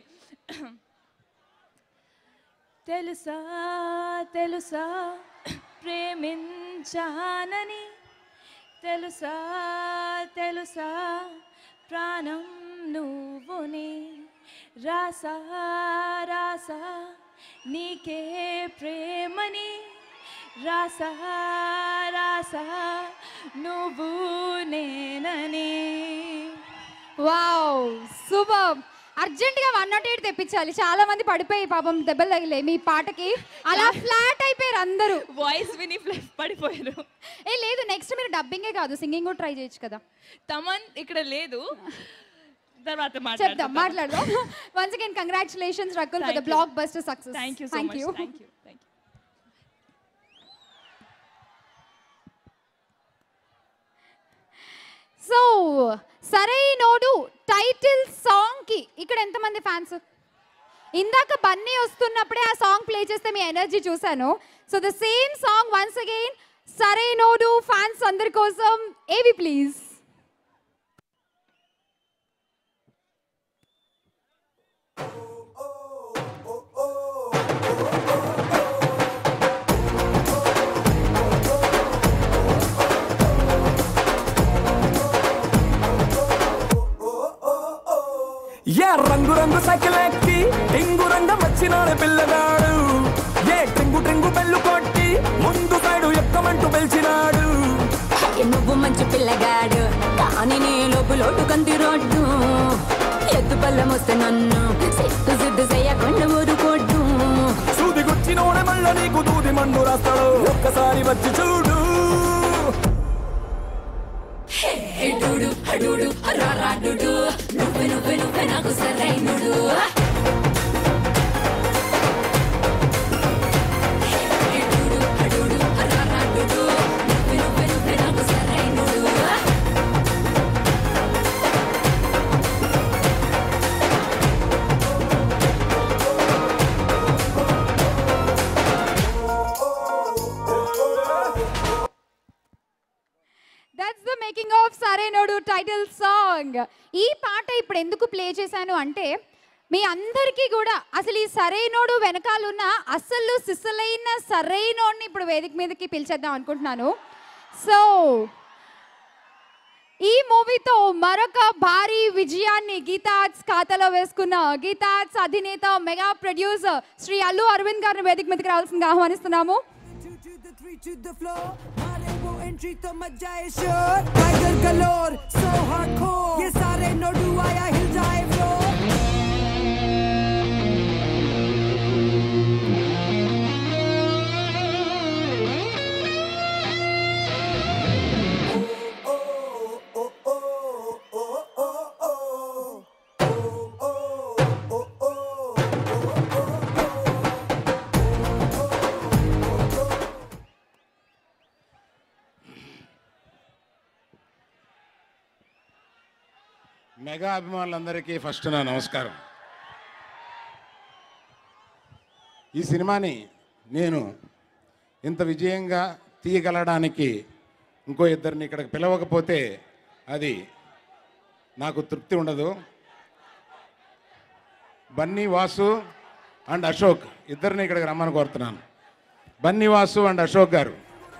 L: తెలుసా తెలుసా ప్రేమించానని తెలుసా తెలుసా ప్రాణం నువ్వునే రాసా రాసా నీకే ప్రేమని రాసా రాసా నువ్వు నేనని
A: వావ్ సూపర్ అర్జెంటుగా వన్ నాట్ ఎయిట్ తెప్పించాలి చాలా మంది పడిపోయి పాపం దెబ్బలు తగిలే మీ పాటకి అలా ఫ్లాట్ అయిపోయారు అందరూ
L: వాయిస్ విని ఫ్ల- పడిపోయారు
A: ఏ లేదు నెక్స్ట్ మీరు డబ్బింగే కాదు సింగింగ్ కూడా ట్రై చేయొచ్చు కదా
L: తమన్ ఇక్కడ లేదు తర్వాత
A: చెప్దాం మాట్లాడదాం once again congratulations Rakul for the
L: Thank you.
A: Blockbuster success
L: thank you so
A: thank
L: much
A: you
L: thank you thank you
A: so Sarrainodu title song కి ఇక్కడ ఎంతమంది ఫ్యాన్స్ ఇందాక బన్నీ వస్తున్నప్పుడే ఆ సాంగ్ ప్లే చేస్తే మీ ఎనర్జీ చూశాను so the same song once again Sarrainodu fans అందరి కోసం ఏవి ప్లీజ్
J: ఏ రంగు రంగు సైకిల్ ఎక్కి టింగు రంగం వచ్చినాడు పిల్లగాడు ఏ ట్రింగు ట్రింగు బెల్లు కొట్టి ముందు సైడు ఎక్కమంటూ పిలిచినాడు
C: హే, నువ్వు మంచి పిల్లగాడు కానీ నీ లోపు లోటు కంది రోడ్డు ఎద్దు పళ్ళం వస్తే నన్ను సిట్టు సిద్దు చేయకుండా ఊరుకోడ్డు
J: సూది గుచ్చినోడే మళ్ళా నీకు దూది మండు రాస్తాడు ఒక్కసారి వచ్చి చూడు
C: ఎడుడు అడుడు రారాడుడు నువ్వే నువ్వే నువ్వే నాకు సరైనడు ఎడుడు అడుడు రారాడుడు నువ్వే నువ్వే నువ్వే నాకు సరైనడు
A: that's the making of Sarrainodu title song ఈ పాట ఇప్పుడు ఎందుకు ప్లే చేశాను అంటే మీ అందరికీ కూడా అసలు ఈ సరైనోడు వెనకాలన్న అసలు సిసలైన సరైనోడిని ఇప్పుడు వేదిక మీదకి పిలిచేద్దాం అనుకుంటున్నాను సో ఈ మూవీతో మరొక భారీ విజయాన్ని గీతార్ట్స్ ఖాతాలో వేసుకున్న గీతార్ట్స్ అధినేత మెగా ప్రొడ్యూసర్ శ్రీ అల్లు అరవింద్ గారిని వేదిక మీదకి రావాల్సిందిగా ఆహ్వానిస్తున్నాము
H: Three to the floor, मारे वो entry तो मच जाए शोर टाइगर गलोर so hardcore ये सारे नोडू आया हिल जाए फ्लोर
N: మెగా అభిమానులందరికీ ఫస్ట్ నా నమస్కారం ఈ సినిమాని నేను ఇంత విజయంగా తీయగలడానికి ఇంకో ఇద్దరిని ఇక్కడికి పిలవకపోతే అది నాకు తృప్తి ఉండదు బన్నీ వాసు అండ్ అశోక్ ఇద్దరిని ఇక్కడికి రమ్మని కోరుతున్నాను బన్నీ వాసు అండ్ అశోక్ గారు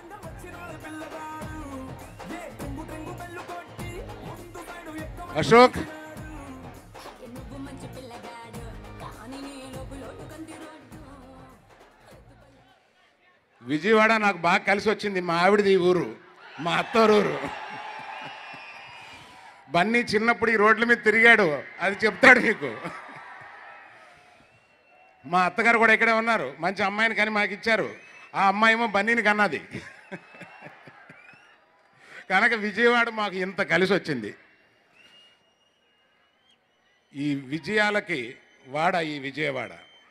N: అశోక్
C: నువ్వు మంచి పిల్లగాడు కానీ నీ లోపు లోటు కంది రోడ్డు
N: విజయవాడ నాకు బాగా కలిసి వచ్చింది మా ఆవిడది ఈ ఊరు మా అత్తోరు ఊరు బన్నీ చిన్నప్పుడు ఈ రోడ్ల మీద తిరిగాడు అది చెప్తాడు మీకు మా అత్తగారు కూడా ఇక్కడే ఉన్నారు మంచి అమ్మాయిని కానీ మాకు ఇచ్చారు ఆ అమ్మాయి ఏమో బన్నీని కన్నది కనుక విజయవాడ మాకు ఇంత కలిసి వచ్చింది ఈ విజయాలకి వాడ ఈ విజయవాడ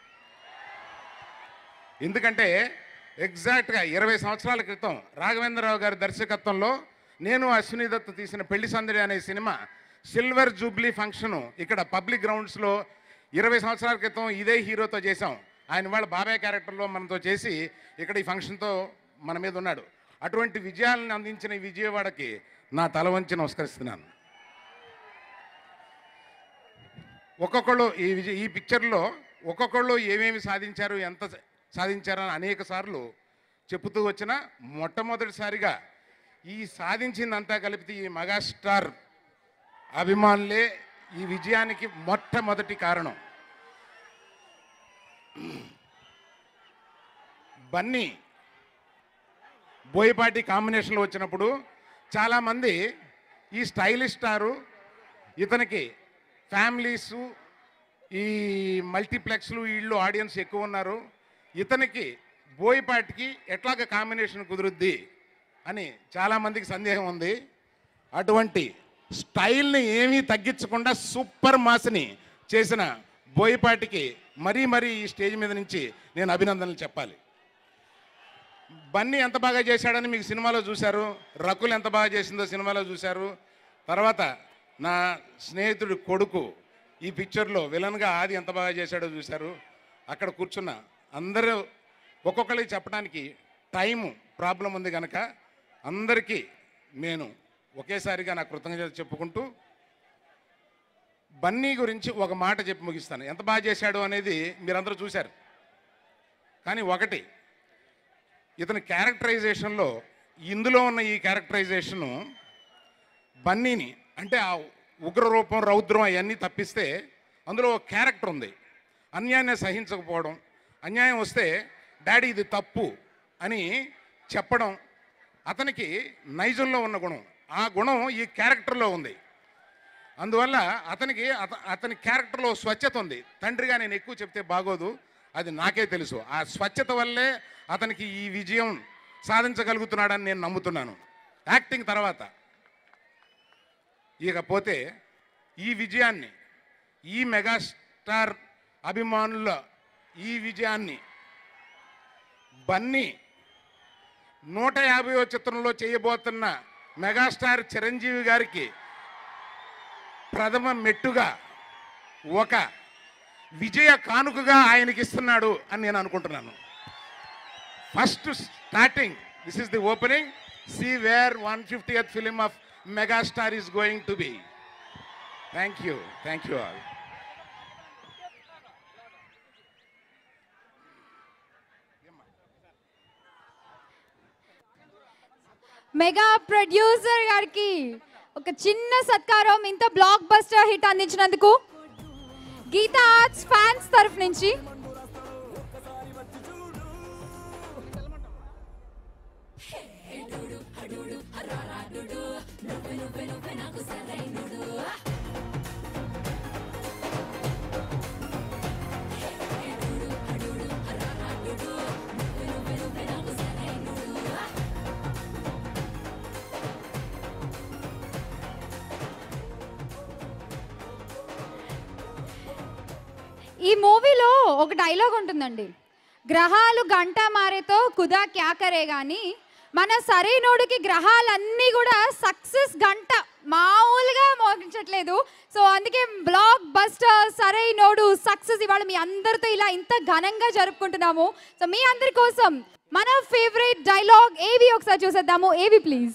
N: ఎందుకంటే ఎగ్జాక్ట్గా ఇరవై సంవత్సరాల క్రితం రాఘవేంద్రరావు గారి దర్శకత్వంలో నేను అశ్విని దత్ తీసిన పెళ్లి సందడి అనే సినిమా సిల్వర్ జూబ్లీ ఫంక్షను ఇక్కడ పబ్లిక్ గ్రౌండ్స్లో ఇరవై సంవత్సరాల క్రితం ఇదే హీరోతో చేశాం ఆయన వాళ్ళ బాబాయ్ క్యారెక్టర్లో మనతో చేసి ఇక్కడ ఈ ఫంక్షన్తో మన మీద ఉన్నాడు అటువంటి విజయాలను అందించిన ఈ విజయవాడకి నా తల వంచి నమస్కరిస్తున్నాను ఒక్కొక్కళ్ళు ఈ విజయ ఈ పిక్చర్లో ఒక్కొక్కళ్ళు ఏమేమి సాధించారు ఎంత సాధించారు అని అనేక సార్లు చెబుతూ వచ్చిన మొట్టమొదటిసారిగా ఈ సాధించిందంతా కలిపితే ఈ మెగాస్టార్ అభిమానులే ఈ విజయానికి మొట్టమొదటి కారణం బన్నీ బోయపాటి కాంబినేషన్లో వచ్చినప్పుడు చాలామంది ఈ స్టైలిష్ స్టారు ఇతనికి ఫ్యామిలీసు ఈ మల్టీప్లెక్స్లు వీళ్ళు ఆడియన్స్ ఎక్కువ ఉన్నారు ఇతనికి బోయపాటికి ఎట్లాగ కాంబినేషన్ కుదురుద్ది అని చాలామందికి సందేహం ఉంది అటువంటి స్టైల్ని ఏమీ తగ్గించకుండా సూపర్ మాస్ని చేసిన బోయపాటికి మరీ మరీ ఈ స్టేజ్ మీద నుంచి నేను అభినందనలు చెప్పాలి బన్నీ ఎంత బాగా చేశాడని మీకు సినిమాలో చూశారు రకుల్ ఎంత బాగా చేసిందో సినిమాలో చూశారు తర్వాత నా స్నేహితుడి కొడుకు ఈ పిక్చర్లో విలన్గా ఆది ఎంత బాగా చేశాడో చూశారు అక్కడ కూర్చున్న అందరూ ఒక్కొక్కరికి చెప్పడానికి టైము ప్రాబ్లం ఉంది కనుక అందరికీ నేను ఒకేసారిగా నా కృతజ్ఞత చెప్పుకుంటూ బన్నీ గురించి ఒక మాట చెప్పి ముగిస్తాను ఎంత బాగా చేశాడు అనేది మీరందరూ చూశారు కానీ ఒకటి ఇతని క్యారెక్టరైజేషన్లో ఇందులో ఉన్న ఈ క్యారెక్టరైజేషను బన్నీని అంటే ఆ ఉగ్ర రూపం రౌద్రం అవన్నీ తప్పిస్తే అందులో ఒక క్యారెక్టర్ ఉంది అన్యాయాన్ని సహించకపోవడం అన్యాయం వస్తే డాడీ ఇది తప్పు అని చెప్పడం అతనికి నైజంలో ఉన్న గుణం ఆ గుణం ఈ క్యారెక్టర్లో ఉంది అందువల్ల అతనికి అత అతని క్యారెక్టర్లో స్వచ్ఛత ఉంది తండ్రిగా నేను ఎక్కువ చెప్తే బాగోదు అది నాకే తెలుసు ఆ స్వచ్ఛత వల్లే అతనికి ఈ విజయం సాధించగలుగుతున్నాడని నేను నమ్ముతున్నాను యాక్టింగ్ తర్వాత ఇకపోతే ఈ విజయాన్ని ఈ మెగాస్టార్ అభిమానుల ఈ విజయాన్ని బన్నీ నూట యాభైవ చిత్రంలో చేయబోతున్న మెగాస్టార్ చిరంజీవి గారికి ప్రథమ మెట్టుగా ఒక విజయ కానుకగా ఆయనకి ఇస్తున్నాడు అని నేను అనుకుంటున్నాను first starting this is the opening see where one fiftieth film of megastar is going to be thank you thank you all
A: mega producer గారికి ఒక చిన్న సత్కారం ఇంత బ్లాక్ బస్టర్ హిట్ అందించినందుకు గీతా ఆర్ట్స్ ఫ్యాన్స్ తరఫు నుంచి ఈ మూవీలో ఒక డైలాగ్ ఉంటుందండి గ్రహాలు గంట మారేతో కుదా క్యా కరే కానీ మన సరైనోడికి గ్రహాలన్నీ కూడా సక్సెస్ గంట మామూలుగా మోగించట్లేదు సో అందుకే బ్లాక్ బస్టర్ సరైనోడు సక్సెస్ ఇవాళ మీ అందరితో ఇలా ఇంత ఘనంగా జరుపుకుంటున్నాము సో మీ అందరి కోసం మన ఫేవరెట్ డైలాగ్ ఏవి ఒకసారి చూసేద్దాము ఏవి ప్లీజ్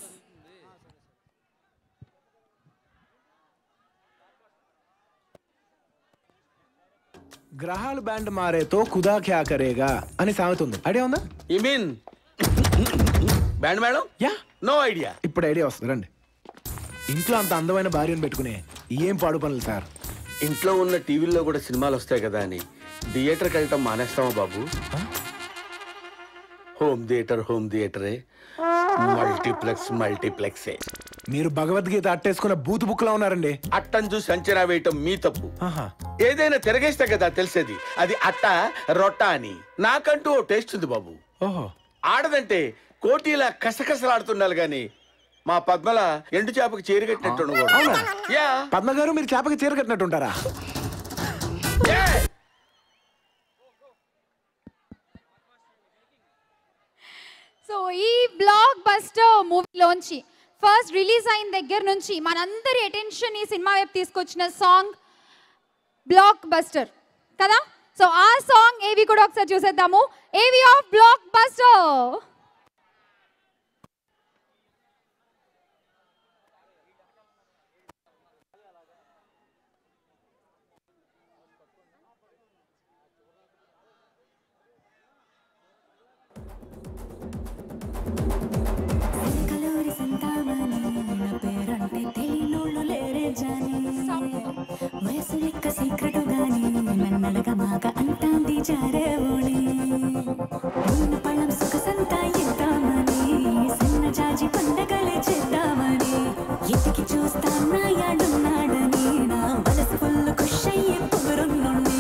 F: గ్రహాలు బ్యాండ్ మారేతో కుదా క్యా కరేగా అని సామెత ఉంది ఐడియా ఉందా
E: you mean band madam
F: yeah
E: no idea
F: ఇప్పుడు ఐడియా వస్తుంది రండి ఇంట్లో అంత అందమైన భార్యను పెట్టుకునే ఏం పాడు పనులు సార్
E: ఇంట్లో ఉన్న టీవీల్లో కూడా సినిమాలు వస్తాయి కదా అని థియేటర్కి వెళ్ళటం మానేస్తామా బాబు హోమ్ థియేటర్ హోమ్ థియేటరే మల్టీప్లెక్స్ మల్టీప్లెక్సే
F: మీరు భగవద్గీత అట్టేసుకున్న బూత్ బుక్ లో ఉన్నారండి
E: అట్టను చూసి అంచనా వేయటం మీ తప్పు
F: ఆహా
E: ఏదైనా తిరగేస్తే కదా తెలిసేది అది అట్ట రొట్ట అని నాకంటూ ఓ టేస్ట్ ఉంది బాబు
F: ఓహో
E: ఆడదంటే కోటీలా కసకసలాడుతుండాలి గాని మా పద్మల ఎండు చేపకి చేరుగట్టినట్టు ఉండకూడదు.
F: అవునా?
E: యా
F: పద్మ గారు మీరు చేపకి చీర కట్టినట్టు ఉంటారా
A: సో ఈ బ్లాక్ బస్టర్ మూవీలోంచి ఫస్ట్ రిలీజ్ అయిన దగ్గర నుంచి మనందరి అటెన్షన్ ఈ సినిమా వైపు తీసుకొచ్చిన సాంగ్ బ్లాక్ బస్టర్ కదా సో ఆ సాంగ్ ఏవి కూడా ఒకసారి చూసేద్దాము ఏవి ఆఫ్ బ్లాక్ బస్టర్
C: కలూరి సంతామని నా పేరంటే తెలియనోళ్ళు లేరే జాని వయసు లెక్క సీక్రెట్ గాని మెన్నడగా మాక అంటాంది జారేవోణి ఉన్న పళ్ళం సుఖ సంతా ఇద్దామని సన్న జాజి పండగలే చేద్దామని ఎతికి చూస్తా నా యాడున్నాడని నా వలసు ఫుల్ ఖుష్ అయ్యే పొగరున్నోణ్ణి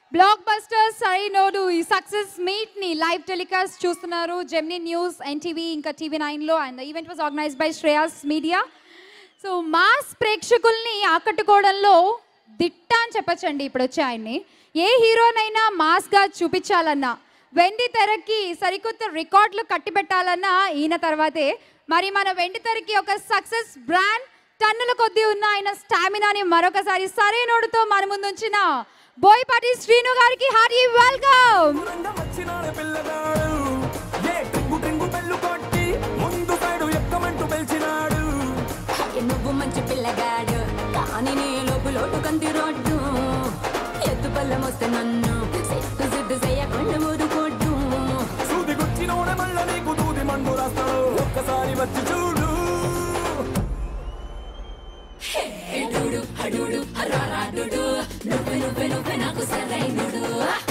A: బ్లాక్ బస్టర్ సరైనోడు ఈ సక్సెస్ మీట్ ని లైవ్ టెలికాస్ట్ చూస్తున్నారు జెమినీ న్యూస్ ఎన్టీవీ ఇంకా టీవీ నైన్లో and event was organised by Shreyas media so mass ప్రేక్షకుల్ని ఆకట్టుకోవడంలో దిట్ట అని చెప్పచ్చండి ఇప్పుడు వచ్చే ఆయన్ని ఏ హీరోనైనా మాస్గా చూపించాలన్నా వెండి తెరకి సరికొత్త రికార్డులు కట్టిపెట్టాలన్నా ఈయన తర్వాతే మరి మన వెండి తెరకి ఒక సక్సెస్ బ్రాండ్ టన్నుల కొద్దీ ఉన్న ఆయన స్టామినాని మరొకసారి సరైనోడుతో మన ముందు ఉంచిన బోయపాటి శ్రీను గారికి హార్టీ వెల్కమ్
J: వచ్చినాడు పిల్లగాడు ఏ ట్రింగు ట్రింగు బెల్లు కొట్టి ముందు సైడు ఎక్కమంటూ పిలిచినాడు
C: నువ్వు మంచి పిల్లగాడు కానీ నీ లోపు లోటు కంది రోడ్డు ఎత్తు పళ్ళం వస్తే నన్ను సిట్టు సిట్టు చేయకుండా ఊరుకోడ్డు
J: సూది గుచ్చినోడే మళ్ళా నీకు దూది మండు రాస్తాడు ఒక్కసారి వచ్చి చూడు
C: హెడుడు హడుడు హరారాడుడు నువ్వే నువ్వే నువ్వే నాకు సరైనడు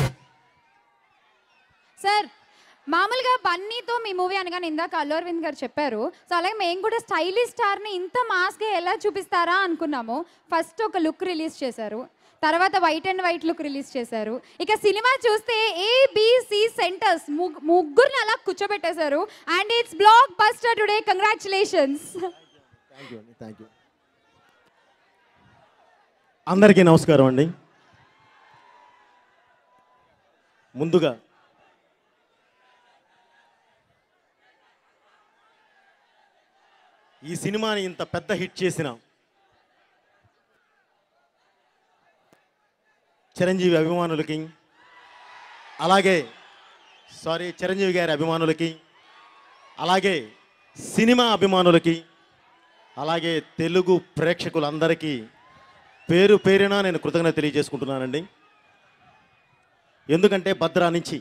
A: సార్ మామూలుగా బన్నీతో మీ మూవీ అనగానే ఇందాక అల్లు అరవింద్ గారు చెప్పారు సో అలాగే మేము కూడా స్టైలిష్ స్టార్ని ఇంత మాస్గా ఎలా చూపిస్తారా అనుకున్నాము ఫస్ట్ ఒక లుక్ రిలీజ్ చేశారు తర్వాత white and white look release చేశారు ఇక సినిమా చూస్తే ఏబిసి సెంటర్స్ ముగ్గురిని అలా కూర్చోబెట్టేశారు and it's blockbuster today congratulations
O: thank you అండి థ్యాంక్ యూ అందరికీ నమస్కారం అండి ముందుగా ఈ సినిమాని ఇంత పెద్ద హిట్ చేసిన చిరంజీవి అభిమానులకి అలాగే సారీ చిరంజీవి గారి అభిమానులకి అలాగే సినిమా అభిమానులకి అలాగే తెలుగు ప్రేక్షకులందరికీ పేరు పేరున నేను కృతజ్ఞత తెలియజేసుకుంటున్నానండి ఎందుకంటే భద్రా నుంచి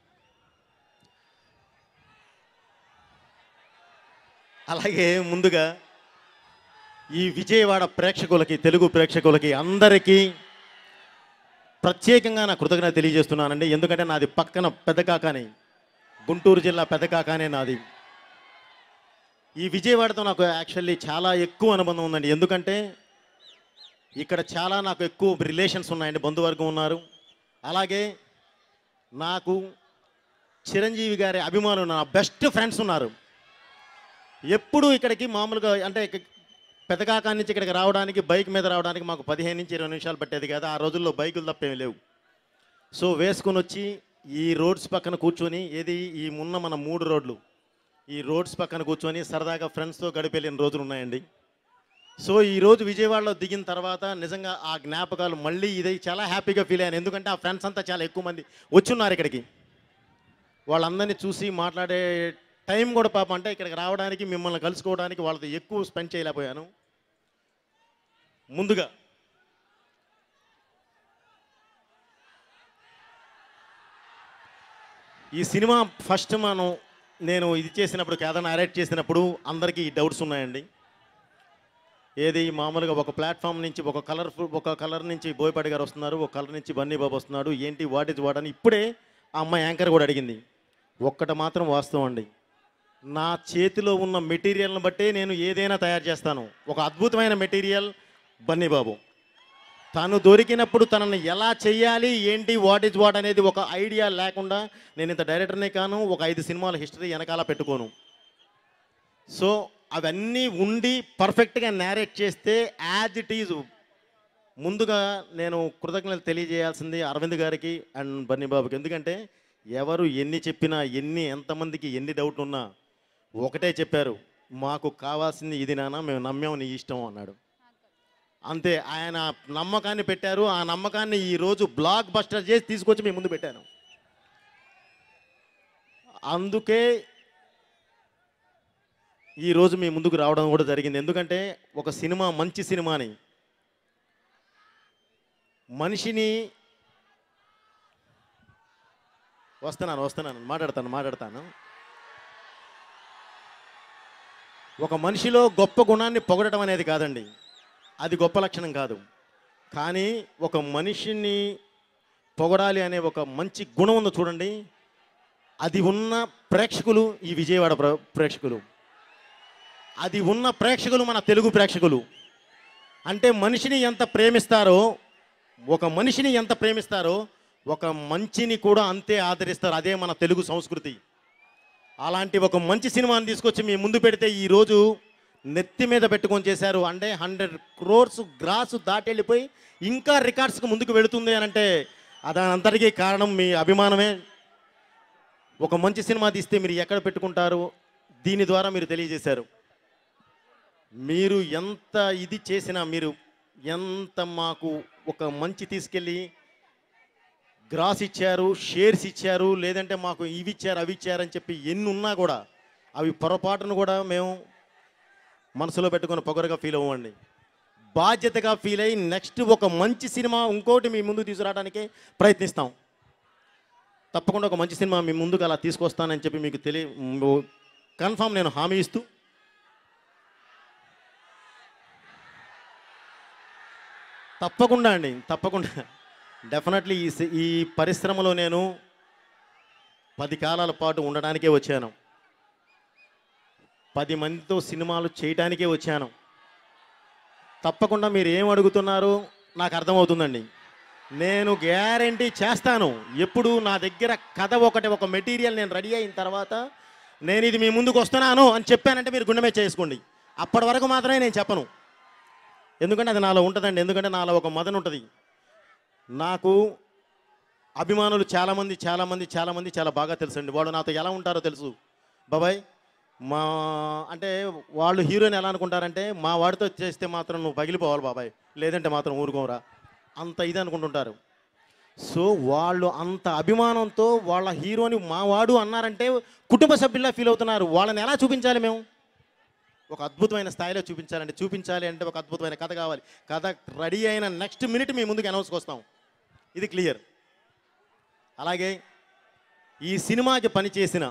O: అలాగే ముందుగా ఈ విజయవాడ ప్రేక్షకులకి తెలుగు ప్రేక్షకులకి అందరికీ ప్రత్యేకంగా నా కృతజ్ఞత తెలియజేస్తున్నానండి ఎందుకంటే నాది పక్కన పెద్దకాకానే గుంటూరు జిల్లా పెద్దకాకానే నాది ఈ విజయవాడతో నాకు యాక్చువల్లీ చాలా ఎక్కువ అనుబంధం ఉందండి ఎందుకంటే ఇక్కడ చాలా నాకు ఎక్కువ రిలేషన్స్ ఉన్నాయండి బంధువర్గం ఉన్నారు అలాగే నాకు చిరంజీవి గారి అభిమానులు నా బెస్ట్ ఫ్రెండ్స్ ఉన్నారు ఎప్పుడు ఇక్కడికి మామూలుగా అంటే ఇక- పెదకాకా నుంచి ఇక్కడికి రావడానికి బైక్ మీద రావడానికి మాకు పదిహేను నుంచి ఇరవై నిమిషాలు పట్టేది కదా ఆ రోజుల్లో బైకులు తప్ప ఏమీ లేవు సో వేసుకొని వచ్చి ఈ రోడ్స్ పక్కన కూర్చొని ఏది ఈ మున్న మన మూడు రోడ్లు ఈ రోడ్స్ పక్కన కూర్చొని సరదాగా ఫ్రెండ్స్తో గడిపెళ్ళిన రోజులు ఉన్నాయండి సో ఈ రోజు విజయవాడలో దిగిన తర్వాత నిజంగా ఆ జ్ఞాపకాలు మళ్ళీ ఇదే చాలా హ్యాపీగా ఫీల్ అయ్యాను ఎందుకంటే ఆ ఫ్రెండ్స్ అంతా చాలా ఎక్కువ మంది వచ్చున్నారు ఇక్కడికి వాళ్ళందరినీ చూసి మాట్లాడే టైం కూడా పాప అంటే ఇక్కడికి రావడానికి మిమ్మల్ని కలుసుకోవడానికి వాళ్ళతో ఎక్కువ స్పెండ్ చేయలేకపోయాను ముందుగా ఈ సినిమా ఫస్ట్ మనం నేను ఇది చేసినప్పుడు కేదార్ నారేట్ చేసినప్పుడు అందరికీ ఈ డౌట్స్ ఉన్నాయండి ఏది మామూలుగా ఒక ప్లాట్ఫామ్ నుంచి ఒక కలర్ ఒక కలర్ నుంచి బోయపాటి గారు వస్తున్నారు ఒక కలర్ నుంచి బన్నీ బాబు వస్తున్నాడు ఏంటి వాట్ ఇస్ వాట్ అని ఇప్పుడే ఆ అమ్మాయి యాంకర్ కూడా అడిగింది ఒక్కటి మాత్రం వాస్తవం అండి నా చేతిలో ఉన్న మెటీరియల్ని బట్టే నేను ఏదైనా తయారు చేస్తాను ఒక అద్భుతమైన మెటీరియల్ బన్నీ బాబు తను దొరికినప్పుడు తనని ఎలా చెయ్యాలి ఏంటి వాట్ ఇస్ వాట్ అనేది ఒక ఐడియా లేకుండా నేను ఇంత డైరెక్టర్నే కాను ఒక ఐదు సినిమాల హిస్టరీ వెనకాల పెట్టుకోను సో అవన్నీ ఉండి పర్ఫెక్ట్గా నేరేట్ చేస్తే యాజ్ ఇట్ ఈజ్ ముందుగా నేను కృతజ్ఞతలు తెలియజేయాల్సింది అరవింద్ గారికి అండ్ బన్నీ బాబుకి ఎందుకంటే ఎవరు ఎన్ని చెప్పినా ఎన్ని ఎంతమందికి ఎన్ని డౌట్ ఉన్నా ఒకటే చెప్పారు మాకు కావాల్సింది ఇది నాన్న మేము నమ్మాము నీ ఇష్టం అన్నాడు అంతే ఆయన నమ్మకాన్ని పెట్టారు ఆ నమ్మకాన్ని ఈరోజు బ్లాక్ బస్టర్ చేసి తీసుకొచ్చి మీ ముందు పెట్టాను అందుకే ఈరోజు మీ ముందుకు రావడం కూడా జరిగింది ఎందుకంటే ఒక సినిమా మంచి సినిమాని మనిషిని వస్తున్నాను వస్తున్నాను మాట్లాడతాను మాట్లాడతాను ఒక మనిషిలో గొప్ప గుణాన్ని పొగడటం అనేది కాదండి అది గొప్ప లక్షణం కాదు కానీ ఒక మనిషిని పొగడాలి అనే ఒక మంచి గుణం ఉందో చూడండి అది ఉన్న ప్రేక్షకులు ఈ విజయవాడ ప్ర- ప్రేక్షకులు అది ఉన్న ప్రేక్షకులు మన తెలుగు ప్రేక్షకులు అంటే మనిషిని ఎంత ప్రేమిస్తారో ఒక మనిషిని ఎంత ప్రేమిస్తారో ఒక మంచిని కూడా అంతే ఆదరిస్తారు అదే మన తెలుగు సంస్కృతి అలాంటి ఒక మంచి సినిమాని తీసుకొచ్చి మీ ముందు పెడితే ఈరోజు నెత్తి మీద పెట్టుకొని చేశారు అంటే హండ్రెడ్ క్రోర్స్ గ్రాస్ దాటి వెళ్ళిపోయి ఇంకా రికార్డ్స్కి ముందుకు వెళుతుంది అని అంటే అదంతటికీ కారణం మీ అభిమానమే ఒక మంచి సినిమా తీస్తే మీరు ఎక్కడ పెట్టుకుంటారు దీని ద్వారా మీరు తెలియజేశారు మీరు ఎంత ఇది చేసినా మీరు ఎంత మాకు ఒక మంచి తీసుకెళ్ళి గ్రాస్ ఇచ్చారు షేర్స్ ఇచ్చారు లేదంటే మాకు ఇవి ఇచ్చారు అవి ఇచ్చారు అని చెప్పి ఎన్ని ఉన్నా కూడా అవి పొరపాటును కూడా మేము మనసులో పెట్టుకొని పొగరుగా ఫీల్ అవ్వండి బాధ్యతగా ఫీల్ అయ్యి నెక్స్ట్ ఒక మంచి సినిమా ఇంకోటి మీ ముందు తీసుకురావడానికి ప్రయత్నిస్తాం తప్పకుండా ఒక మంచి సినిమా మీ ముందుకు అలా తీసుకొస్తానని చెప్పి మీకు తెలియ కన్ఫామ్ నేను హామీ ఇస్తూ తప్పకుండా అండి తప్పకుండా డెఫినెట్లీ ఈ సి- ఈ పరిశ్రమలో నేను పది కాలాల పాటు ఉండడానికే వచ్చాను పది మందితో సినిమాలు చేయడానికే వచ్చాను తప్పకుండా మీరు ఏం అడుగుతున్నారో నాకు అర్థమవుతుందండి నేను గ్యారంటీ చేస్తాను ఎప్పుడు నా దగ్గర కథ ఒకటి ఒక మెటీరియల్ నేను రెడీ అయిన తర్వాత నేను ఇది మీ ముందుకు వస్తున్నాను అని చెప్పానంటే మీరు గుండె మీద చేసుకోండి అప్పటి వరకు మాత్రమే నేను చెప్పను ఎందుకంటే అది నాలో ఉంటుందండి ఎందుకంటే నాలో ఒక మదన ఉంటుంది నాకు అభిమానులు చాలామంది చాలామంది చాలామంది చాలా బాగా తెలుసండి వాళ్ళు నాతో ఎలా ఉంటారో తెలుసు బాబాయ్ మా అంటే వాళ్ళు హీరోని ఎలా అనుకుంటారంటే మా వాడితో చేస్తే మాత్రం నువ్వు పగిలిపోవాలి బాబాయ్ లేదంటే మాత్రం ఊరుకోరా అంత ఇది అనుకుంటుంటారు సో వాళ్ళు అంత అభిమానంతో వాళ్ళ హీరోని మా వాడు అన్నారంటే కుటుంబ సభ్యుల్లా ఫీల్ అవుతున్నారు వాళ్ళని ఎలా చూపించాలి మేము ఒక అద్భుతమైన స్థాయిలో చూపించాలంటే చూపించాలి అంటే ఒక అద్భుతమైన కథ కావాలి కథ రెడీ అయిన నెక్స్ట్ మినిట్ మీ ముందుకు అనౌన్స్కి వస్తాం ఇది క్లియర్ అలాగే ఈ సినిమాకి పనిచేసిన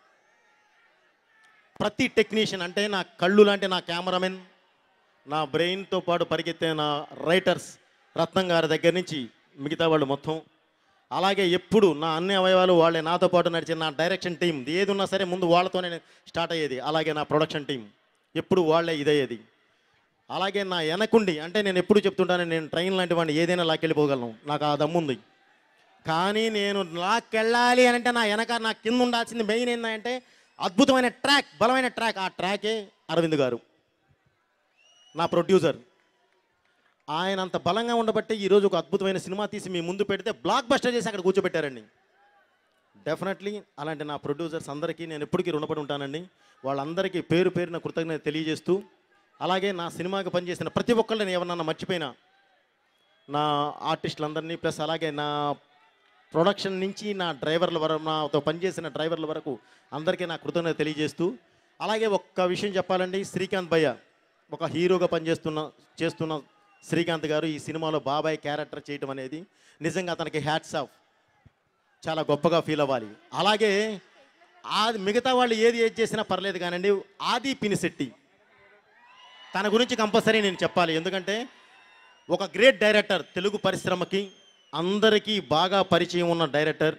O: ప్రతి టెక్నీషియన్ అంటే నా కళ్ళు లాంటి నా కెమెరామెన్ నా బ్రెయిన్తో పాటు పరిగెత్తే నా రైటర్స్ రత్నం గారి దగ్గర నుంచి మిగతా వాళ్ళు మొత్తం అలాగే ఎప్పుడు నా అన్ని అవయవాలు వాళ్ళే నాతో పాటు నడిచిన నా డైరెక్షన్ టీం ఏది ఉన్నా సరే ముందు వాళ్ళతోనే స్టార్ట్ అయ్యేది అలాగే నా ప్రొడక్షన్ టీం ఎప్పుడు వాళ్ళే ఇదయ్యేది అలాగే నా వెనకుండి అంటే నేను ఎప్పుడు చెప్తుంటాను నేను ట్రైన్ లాంటి వాడిని ఏదైనా లాక్కెళ్ళిపోగలను నాకు ఆ దమ్ముంది కానీ నేను లాక్కెళ్ళాలి అని అంటే నా వెనక నా కింద ఉండాల్సింది మెయిన్ ఏంటంటే అద్భుతమైన ట్రాక్ బలమైన ట్రాక్ ఆ ట్రాకే అరవింద్ గారు నా ప్రొడ్యూసర్ ఆయన అంత బలంగా ఉండబట్టే ఈరోజు ఒక అద్భుతమైన సినిమా తీసి మీ ముందు పెడితే బ్లాక్ బస్టర్ చేసి అక్కడ కూర్చోబెట్టారండి డెఫినెట్లీ అలాంటి నా ప్రొడ్యూసర్స్ అందరికీ నేను ఎప్పటికీ రుణపడి ఉంటానండి వాళ్ళందరికీ పేరు పేరున కృతజ్ఞత తెలియజేస్తూ అలాగే నా సినిమాకి పనిచేసిన ప్రతి ఒక్కళ్ళని ఎవరన్నా మర్చిపోయినా నా ఆర్టిస్టులందరినీ ప్లస్ అలాగే నా ప్రొడక్షన్ నుంచి నా డ్రైవర్ల వరకు నాతో పనిచేసిన డ్రైవర్ల వరకు అందరికీ నా కృతజ్ఞత తెలియజేస్తూ అలాగే ఒక్క విషయం చెప్పాలండి శ్రీకాంత్ భయ్య ఒక హీరోగా పనిచేస్తున్న చేస్తున్న శ్రీకాంత్ గారు ఈ సినిమాలో బాబాయ్ క్యారెక్టర్ చేయటం అనేది నిజంగా అతనికి హ్యాట్స్ ఆఫ్ చాలా గొప్పగా ఫీల్ అవ్వాలి అలాగే ఆ మిగతా వాళ్ళు ఏది ఏది చేసినా పర్లేదు కానండి ఆది పినిశెట్టి తన గురించి కంపల్సరీ నేను చెప్పాలి ఎందుకంటే ఒక గ్రేట్ డైరెక్టర్ తెలుగు పరిశ్రమకి అందరికీ బాగా పరిచయం ఉన్న డైరెక్టర్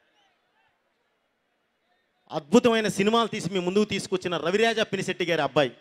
O: అద్భుతమైన సినిమాలు తీసి మీ ముందుకు తీసుకొచ్చిన రవిరాజ పినిశెట్టి గారి అబ్బాయి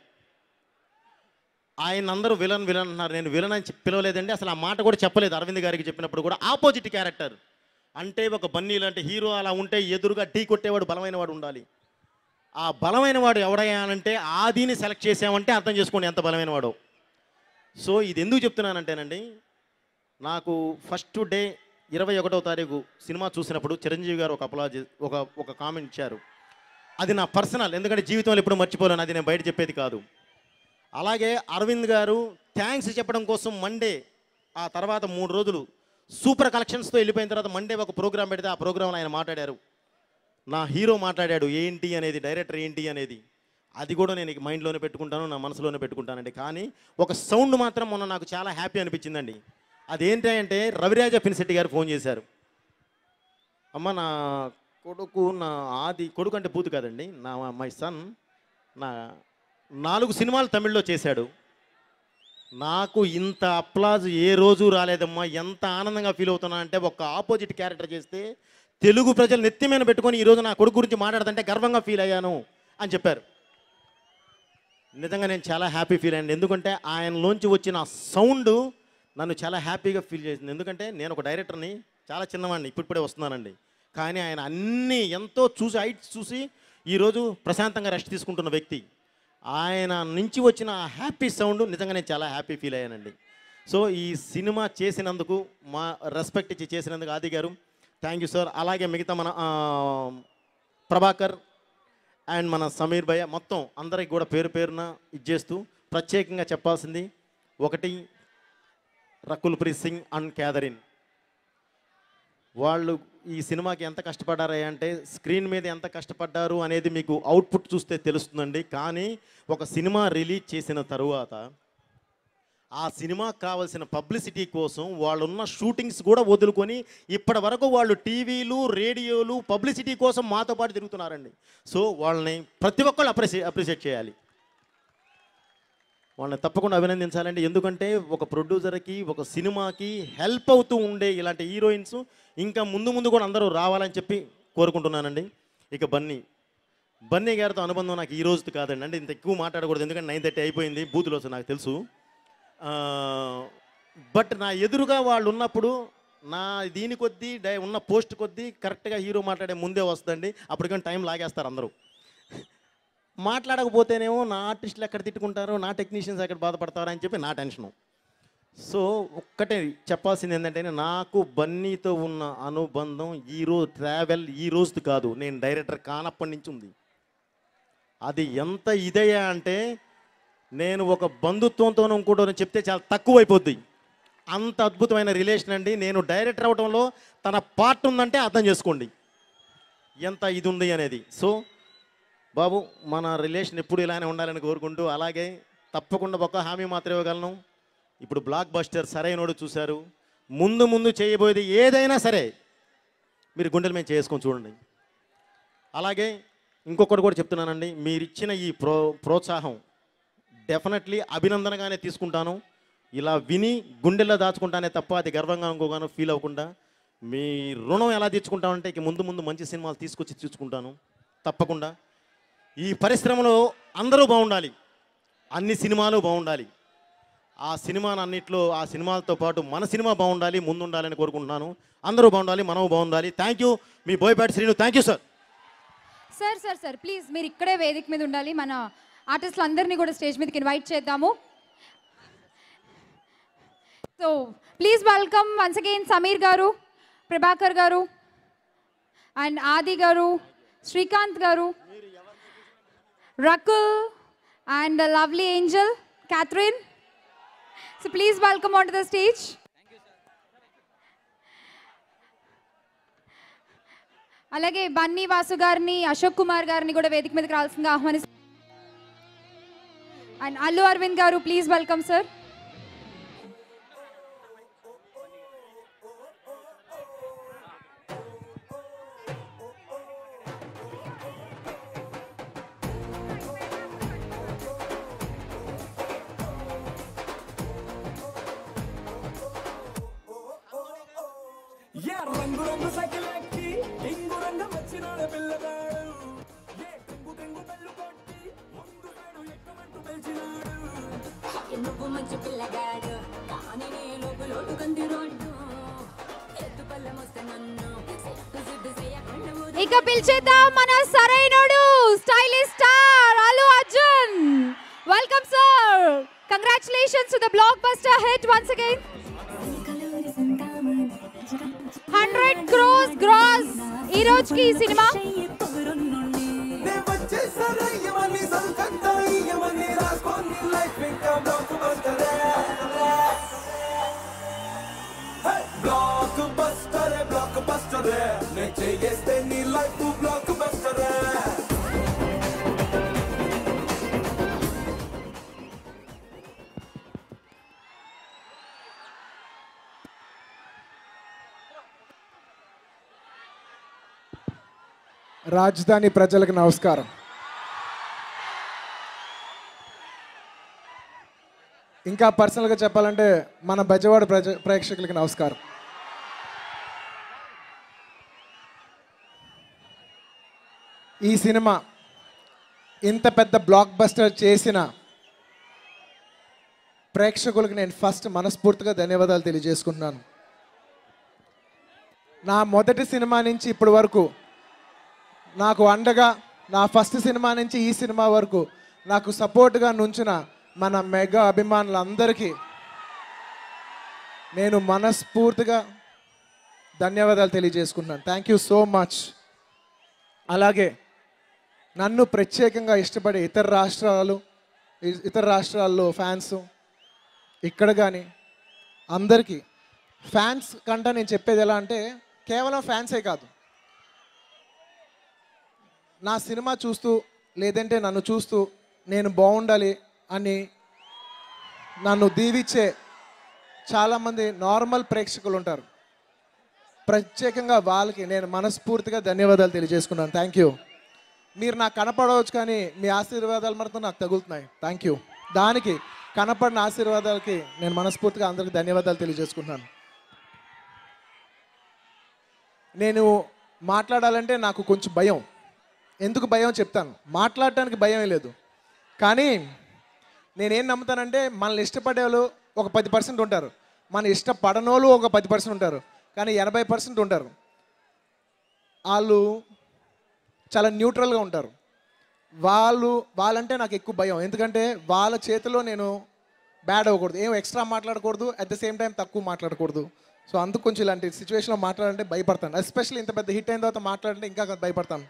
O: ఆయన అందరూ విలన్ విలన్ అన్నారు నేను విలన్ అని చెప్పి పిలవలేదండి అసలు ఆ మాట కూడా చెప్పలేదు అరవింద్ గారికి చెప్పినప్పుడు కూడా ఆపోజిట్ క్యారెక్టర్ అంటే ఒక బన్నీ లాంటి హీరో అలా ఉంటే ఎదురుగా ఢీ కొట్టేవాడు బలమైన వాడు ఉండాలి ఆ బలమైన వాడు ఎవడయ్యా అంటే ఆదిని సెలెక్ట్ చేసామంటే అర్థం చేసుకోండి ఎంత బలమైన వాడో సో ఇది ఎందుకు చెప్తున్నానంటేనండి నాకు ఫస్ట్ డే ఇరవై ఒకటో తారీఖు సినిమా చూసినప్పుడు చిరంజీవి గారు ఒక అప్లాజ్ ఒక ఒక కామెంట్ ఇచ్చారు అది నా పర్సనల్ ఎందుకంటే జీవితంలో ఎప్పుడు మర్చిపోలేను అది నేను బయట చెప్పేది కాదు అలాగే అరవింద్ గారు థ్యాంక్స్ చెప్పడం కోసం మండే ఆ తర్వాత మూడు రోజులు సూపర్ కలెక్షన్స్తో వెళ్ళిపోయిన తర్వాత మండే ఒక ప్రోగ్రామ్ పెడితే ఆ ప్రోగ్రాంలో ఆయన మాట్లాడారు నా హీరో మాట్లాడాడు ఏంటి అనేది డైరెక్టర్ ఏంటి అనేది అది కూడా నేను ఇక మైండ్లోనే పెట్టుకుంటాను నా మనసులోనే పెట్టుకుంటానండి కానీ ఒక సౌండ్ మాత్రం మొన్న నాకు చాలా హ్యాపీ అనిపించిందండి అదేంటి అంటే రవిరాజ పినిశెట్టి గారు ఫోన్ చేశారు అమ్మ నా కొడుకు నా ఆది కొడుకు అంటే పూతు కాదండి నా మై సన్ నా నాలుగు సినిమాలు తమిళ్లో చేశాడు నాకు ఇంత అప్లాజ్ ఏ రోజు రాలేదమ్మా ఎంత ఆనందంగా ఫీల్ అవుతున్నా అంటే ఒక ఆపోజిట్ క్యారెక్టర్ చేస్తే తెలుగు ప్రజలు నెత్తి మీద పెట్టుకొని ఈరోజు నా కొడుకు గురించి మాట్లాడుతుంటే గర్వంగా ఫీల్ అయ్యాను అని చెప్పారు నిజంగా నేను చాలా హ్యాపీ ఫీల్ అయ్యాను ఎందుకంటే ఆయనలోంచి వచ్చిన సౌండ్ నన్ను చాలా హ్యాపీగా ఫీల్ చేసింది ఎందుకంటే నేను ఒక డైరెక్టర్ని చాలా చిన్నవాడిని ఇప్పుడిప్పుడే వస్తున్నానండి కానీ ఆయన అన్నీ ఎంతో చూసి హైట్స్ చూసి ఈరోజు ప్రశాంతంగా రెస్ట్ తీసుకుంటున్న వ్యక్తి ఆయన నుంచి వచ్చిన ఆ హ్యాపీ సౌండ్ నిజంగా నేను చాలా హ్యాపీ ఫీల్ అయ్యానండి సో ఈ సినిమా చేసినందుకు మా రెస్పెక్ట్ ఇచ్చి చేసినందుకు ఆది గారు థ్యాంక్ యూ సార్ అలాగే మిగతా మన ఆ, ప్రభాకర్ అండ్ మన సమీర్ భయ్య మొత్తం అందరికి కూడా పేరు పేరున ఇచ్చేస్తూ ప్రత్యేకంగా చెప్పాల్సింది ఒకటి రకుల్ ప్రీత్ సింగ్ అండ్ క్యాథరిన్ వాళ్ళు ఈ సినిమాకి ఎంత కష్టపడ్డారు అంటే స్క్రీన్ మీద ఎంత కష్టపడ్డారు అనేది మీకు అవుట్పుట్ చూస్తే తెలుస్తుందండి కానీ ఒక సినిమా రిలీజ్ చేసిన తరువాత ఆ సినిమాకి కావాల్సిన పబ్లిసిటీ కోసం వాళ్ళున్న షూటింగ్స్ కూడా వదులుకొని ఇప్పటి వరకు వాళ్ళు టీవీలు రేడియోలు పబ్లిసిటీ కోసం మాతో పాటు తిరుగుతున్నారండి సో వాళ్ళని ప్రతి ఒక్కళ్ళు అప్రిషియే అప్రిషియేట్ చేయాలి వాళ్ళని తప్పకుండా అభినందించాలండి ఎందుకంటే ఒక ప్రొడ్యూసర్కి ఒక సినిమాకి హెల్ప్ అవుతూ ఉండే ఇలాంటి హీరోయిన్స్ ఇంకా ముందు ముందు కూడా అందరూ రావాలని చెప్పి కోరుకుంటున్నానండి ఇక బన్నీ బన్నీ గారితో అనుబంధం నాకు ఈ రోజు కాదండి అంటే ఇంత ఎక్కువ మాట్లాడకూడదు ఎందుకంటే నైన్ థర్టీ అయిపోయింది బూతులు వస్తుంది నాకు తెలుసు బట్ నా ఎదురుగా వాళ్ళు ఉన్నప్పుడు నా దీని కొద్దీ డై ఉన్న పోస్ట్ కొద్దీ కరెక్ట్గా హీరో మాట్లాడే ముందే వస్తుందండి అప్పటికని టైం లాగేస్తారు అందరూ మాట్లాడకపోతేనేమో నా ఆర్టిస్టులు ఎక్కడ తిట్టుకుంటారో నా టెక్నీషియన్స్ ఎక్కడ బాధపడతారో అని చెప్పి నా టెన్షను సో ఒక్కటే చెప్పాల్సింది ఏంటంటే నాకు బన్నీతో ఉన్న అనుబంధం ఈ రోజు ట్రావెల్ ఈ రోజుది కాదు నేను డైరెక్టర్ కానప్పటి నుంచి ఉంది అది ఎంత ఇదయ్యా అంటే నేను ఒక బంధుత్వంతో ఇంకోటో చెప్తే చాలా తక్కువ అయిపోద్ది అంత అద్భుతమైన రిలేషన్ అండి నేను డైరెక్టర్ అవడంలో తన పార్ట్ ఉందంటే అర్థం చేసుకోండి ఎంత ఇది ఉంది అనేది సో బాబు మన రిలేషన్ ఎప్పుడు ఇలానే ఉండాలని కోరుకుంటూ అలాగే తప్పకుండా ఒక హామీ మాత్రం ఇవ్వగలను ఇప్పుడు బ్లాక్ బస్టర్ సరైనోడు చూశారు ముందు ముందు చేయబోయేది ఏదైనా సరే మీరు గుండెల మీద చేసుకొని చూడండి అలాగే ఇంకొకటి కూడా చెప్తున్నానండి మీరు ఇచ్చిన ఈ ప్రో ప్రోత్సాహం డెఫినెట్లీ అభినందనగానే తీసుకుంటాను ఇలా విని గుండెల్లో దాచుకుంటానే తప్ప అది గర్వంగా ఇంకోగానో ఫీల్ అవ్వకుండా మీ రుణం ఎలా తీర్చుకుంటామంటే ఇక ముందు ముందు మంచి సినిమాలు తీసుకొచ్చి తీర్చుకుంటాను తప్పకుండా ఈ పరిశ్రమలో అందరూ బాగుండాలి అన్ని సినిమాలు బాగుండాలి ఆ సినిమాను అన్నిట్లో ఆ సినిమాలతో పాటు మన సినిమా బాగుండాలి ముందుండాలని కోరుకుంటున్నాను అందరూ బాగుండాలి మనము బాగుండాలి థ్యాంక్ యూ మీ Boyapati Srinu thank you sir
A: sir sir sir please మీరు ఇక్కడే వేదిక మీద ఉండాలి మన ఆర్టిస్టులు అందరినీ కూడా స్టేజ్ మీదకి ఇన్వైట్ చేద్దాము so please welcome once again Sameer garu Prabhakar garu and Aadi garu Srikanth garu Rakul and lovely angel Catherine so please welcome on to the stage అలాగే బన్నీ వాసు గారిని అశోక్ కుమార్ గారిని కూడా వేదిక మీదకి రావాల్సిందిగా ఆహ్వానిస్తున్నాను అండ్ అల్లు అరవింద్ గారు ప్లీజ్ వెల్కమ్ సార్
J: యా రంగు రంగు సైకిల్ ఎక్కి ఇంగు రంగం వచ్చినాడు పిల్లగాడు ఏ టింగు టింగు బెల్లు కొట్టి ముందు సైడు ఎక్కమంటూ పిలిచినాడు
C: నువ్వు మంచి పిల్లగాడు కానీ నేను లోటు కంది రోడ్డు ఎత్తు పల్లెం వస్తే నన్ను సిట్టు సిట్టు చేయకుండా
A: ఇక పిలిచేద్దాం మన Sarrainodu stylish star Allu Arjun welcome sir congratulations to the blockbuster hit once again hundred crores gross ఈ రోజుకి ఈ cinema
J: blockbuster blockbuster నేను చేస్తే నీ లైఫ్ బ్లాక్ బస్టర్
P: రాజధాని ప్రజలకు నమస్కారం ఇంకా పర్సనల్గా చెప్పాలంటే మన బెజవాడ ప్రజ ప్రేక్షకులకి నమస్కారం ఈ సినిమా ఇంత పెద్ద బ్లాక్ బస్టర్ చేసిన ప్రేక్షకులకు నేను ఫస్ట్ మనస్ఫూర్తిగా ధన్యవాదాలు తెలియజేసుకుంటున్నాను నా మొదటి సినిమా నుంచి ఇప్పటి వరకు నాకు అండగా నా ఫస్ట్ సినిమా నుంచి ఈ సినిమా వరకు నాకు సపోర్ట్గా నుంచిన మన మెగా అభిమానులందరికీ నేను మనస్ఫూర్తిగా ధన్యవాదాలు తెలియజేసుకున్నాను థ్యాంక్ యూ సో మచ్ అలాగే నన్ను ప్రత్యేకంగా ఇష్టపడే ఇతర రాష్ట్రాలు ఇ- ఇతర రాష్ట్రాల్లో ఫ్యాన్స్ ఇక్కడ కానీ అందరికీ ఫ్యాన్స్ కంటే నేను చెప్పేది ఎలా అంటే కేవలం ఫ్యాన్సే కాదు నా సినిమా చూస్తూ లేదంటే నన్ను చూస్తూ నేను బాగుండాలి అని నన్ను దీవిచ్చే చాలామంది నార్మల్ ప్రేక్షకులు ఉంటారు ప్రత్యేకంగా వాళ్ళకి నేను మనస్ఫూర్తిగా ధన్యవాదాలు తెలియజేసుకున్నాను థ్యాంక్ యూ మీరు నాకు కనపడవచ్చు కానీ మీ ఆశీర్వాదాలు మాత్రం నాకు తగులుతున్నాయి థ్యాంక్ యూ దానికి కనపడిన ఆశీర్వాదాలకి నేను మనస్ఫూర్తిగా అందరికి ధన్యవాదాలు తెలియజేసుకుంటున్నాను నేను మాట్లాడాలంటే నాకు కొంచెం భయం ఎందుకు భయం చెప్తాను మాట్లాడటానికి భయం లేదు కానీ నేనేం నమ్ముతానంటే మనల్ని ఇష్టపడే వాళ్ళు ఒక పది పర్సెంట్ ఉంటారు మన ఇష్టపడనోళ్ళు ఒక పది పర్సెంట్ ఉంటారు కానీ ఎనభై పర్సెంట్ ఉంటారు వాళ్ళు చాలా న్యూట్రల్గా ఉంటారు వాళ్ళు వాళ్ళంటే నాకు ఎక్కువ భయం ఎందుకంటే వాళ్ళ చేతిలో నేను బ్యాడ్ అవ్వకూడదు ఏం ఎక్స్ట్రా మాట్లాడకూడదు అట్ ద సేమ్ టైం తక్కువ మాట్లాడకూడదు సో అందుకు కొంచెం ఇలాంటి సిచ్యువేషన్లో మాట్లాడాలంటే భయపడతాను ఎస్పెషల్లీ ఇంత పెద్ద హిట్ అయిన తర్వాత మాట్లాడంటే ఇంకా భయపడతాను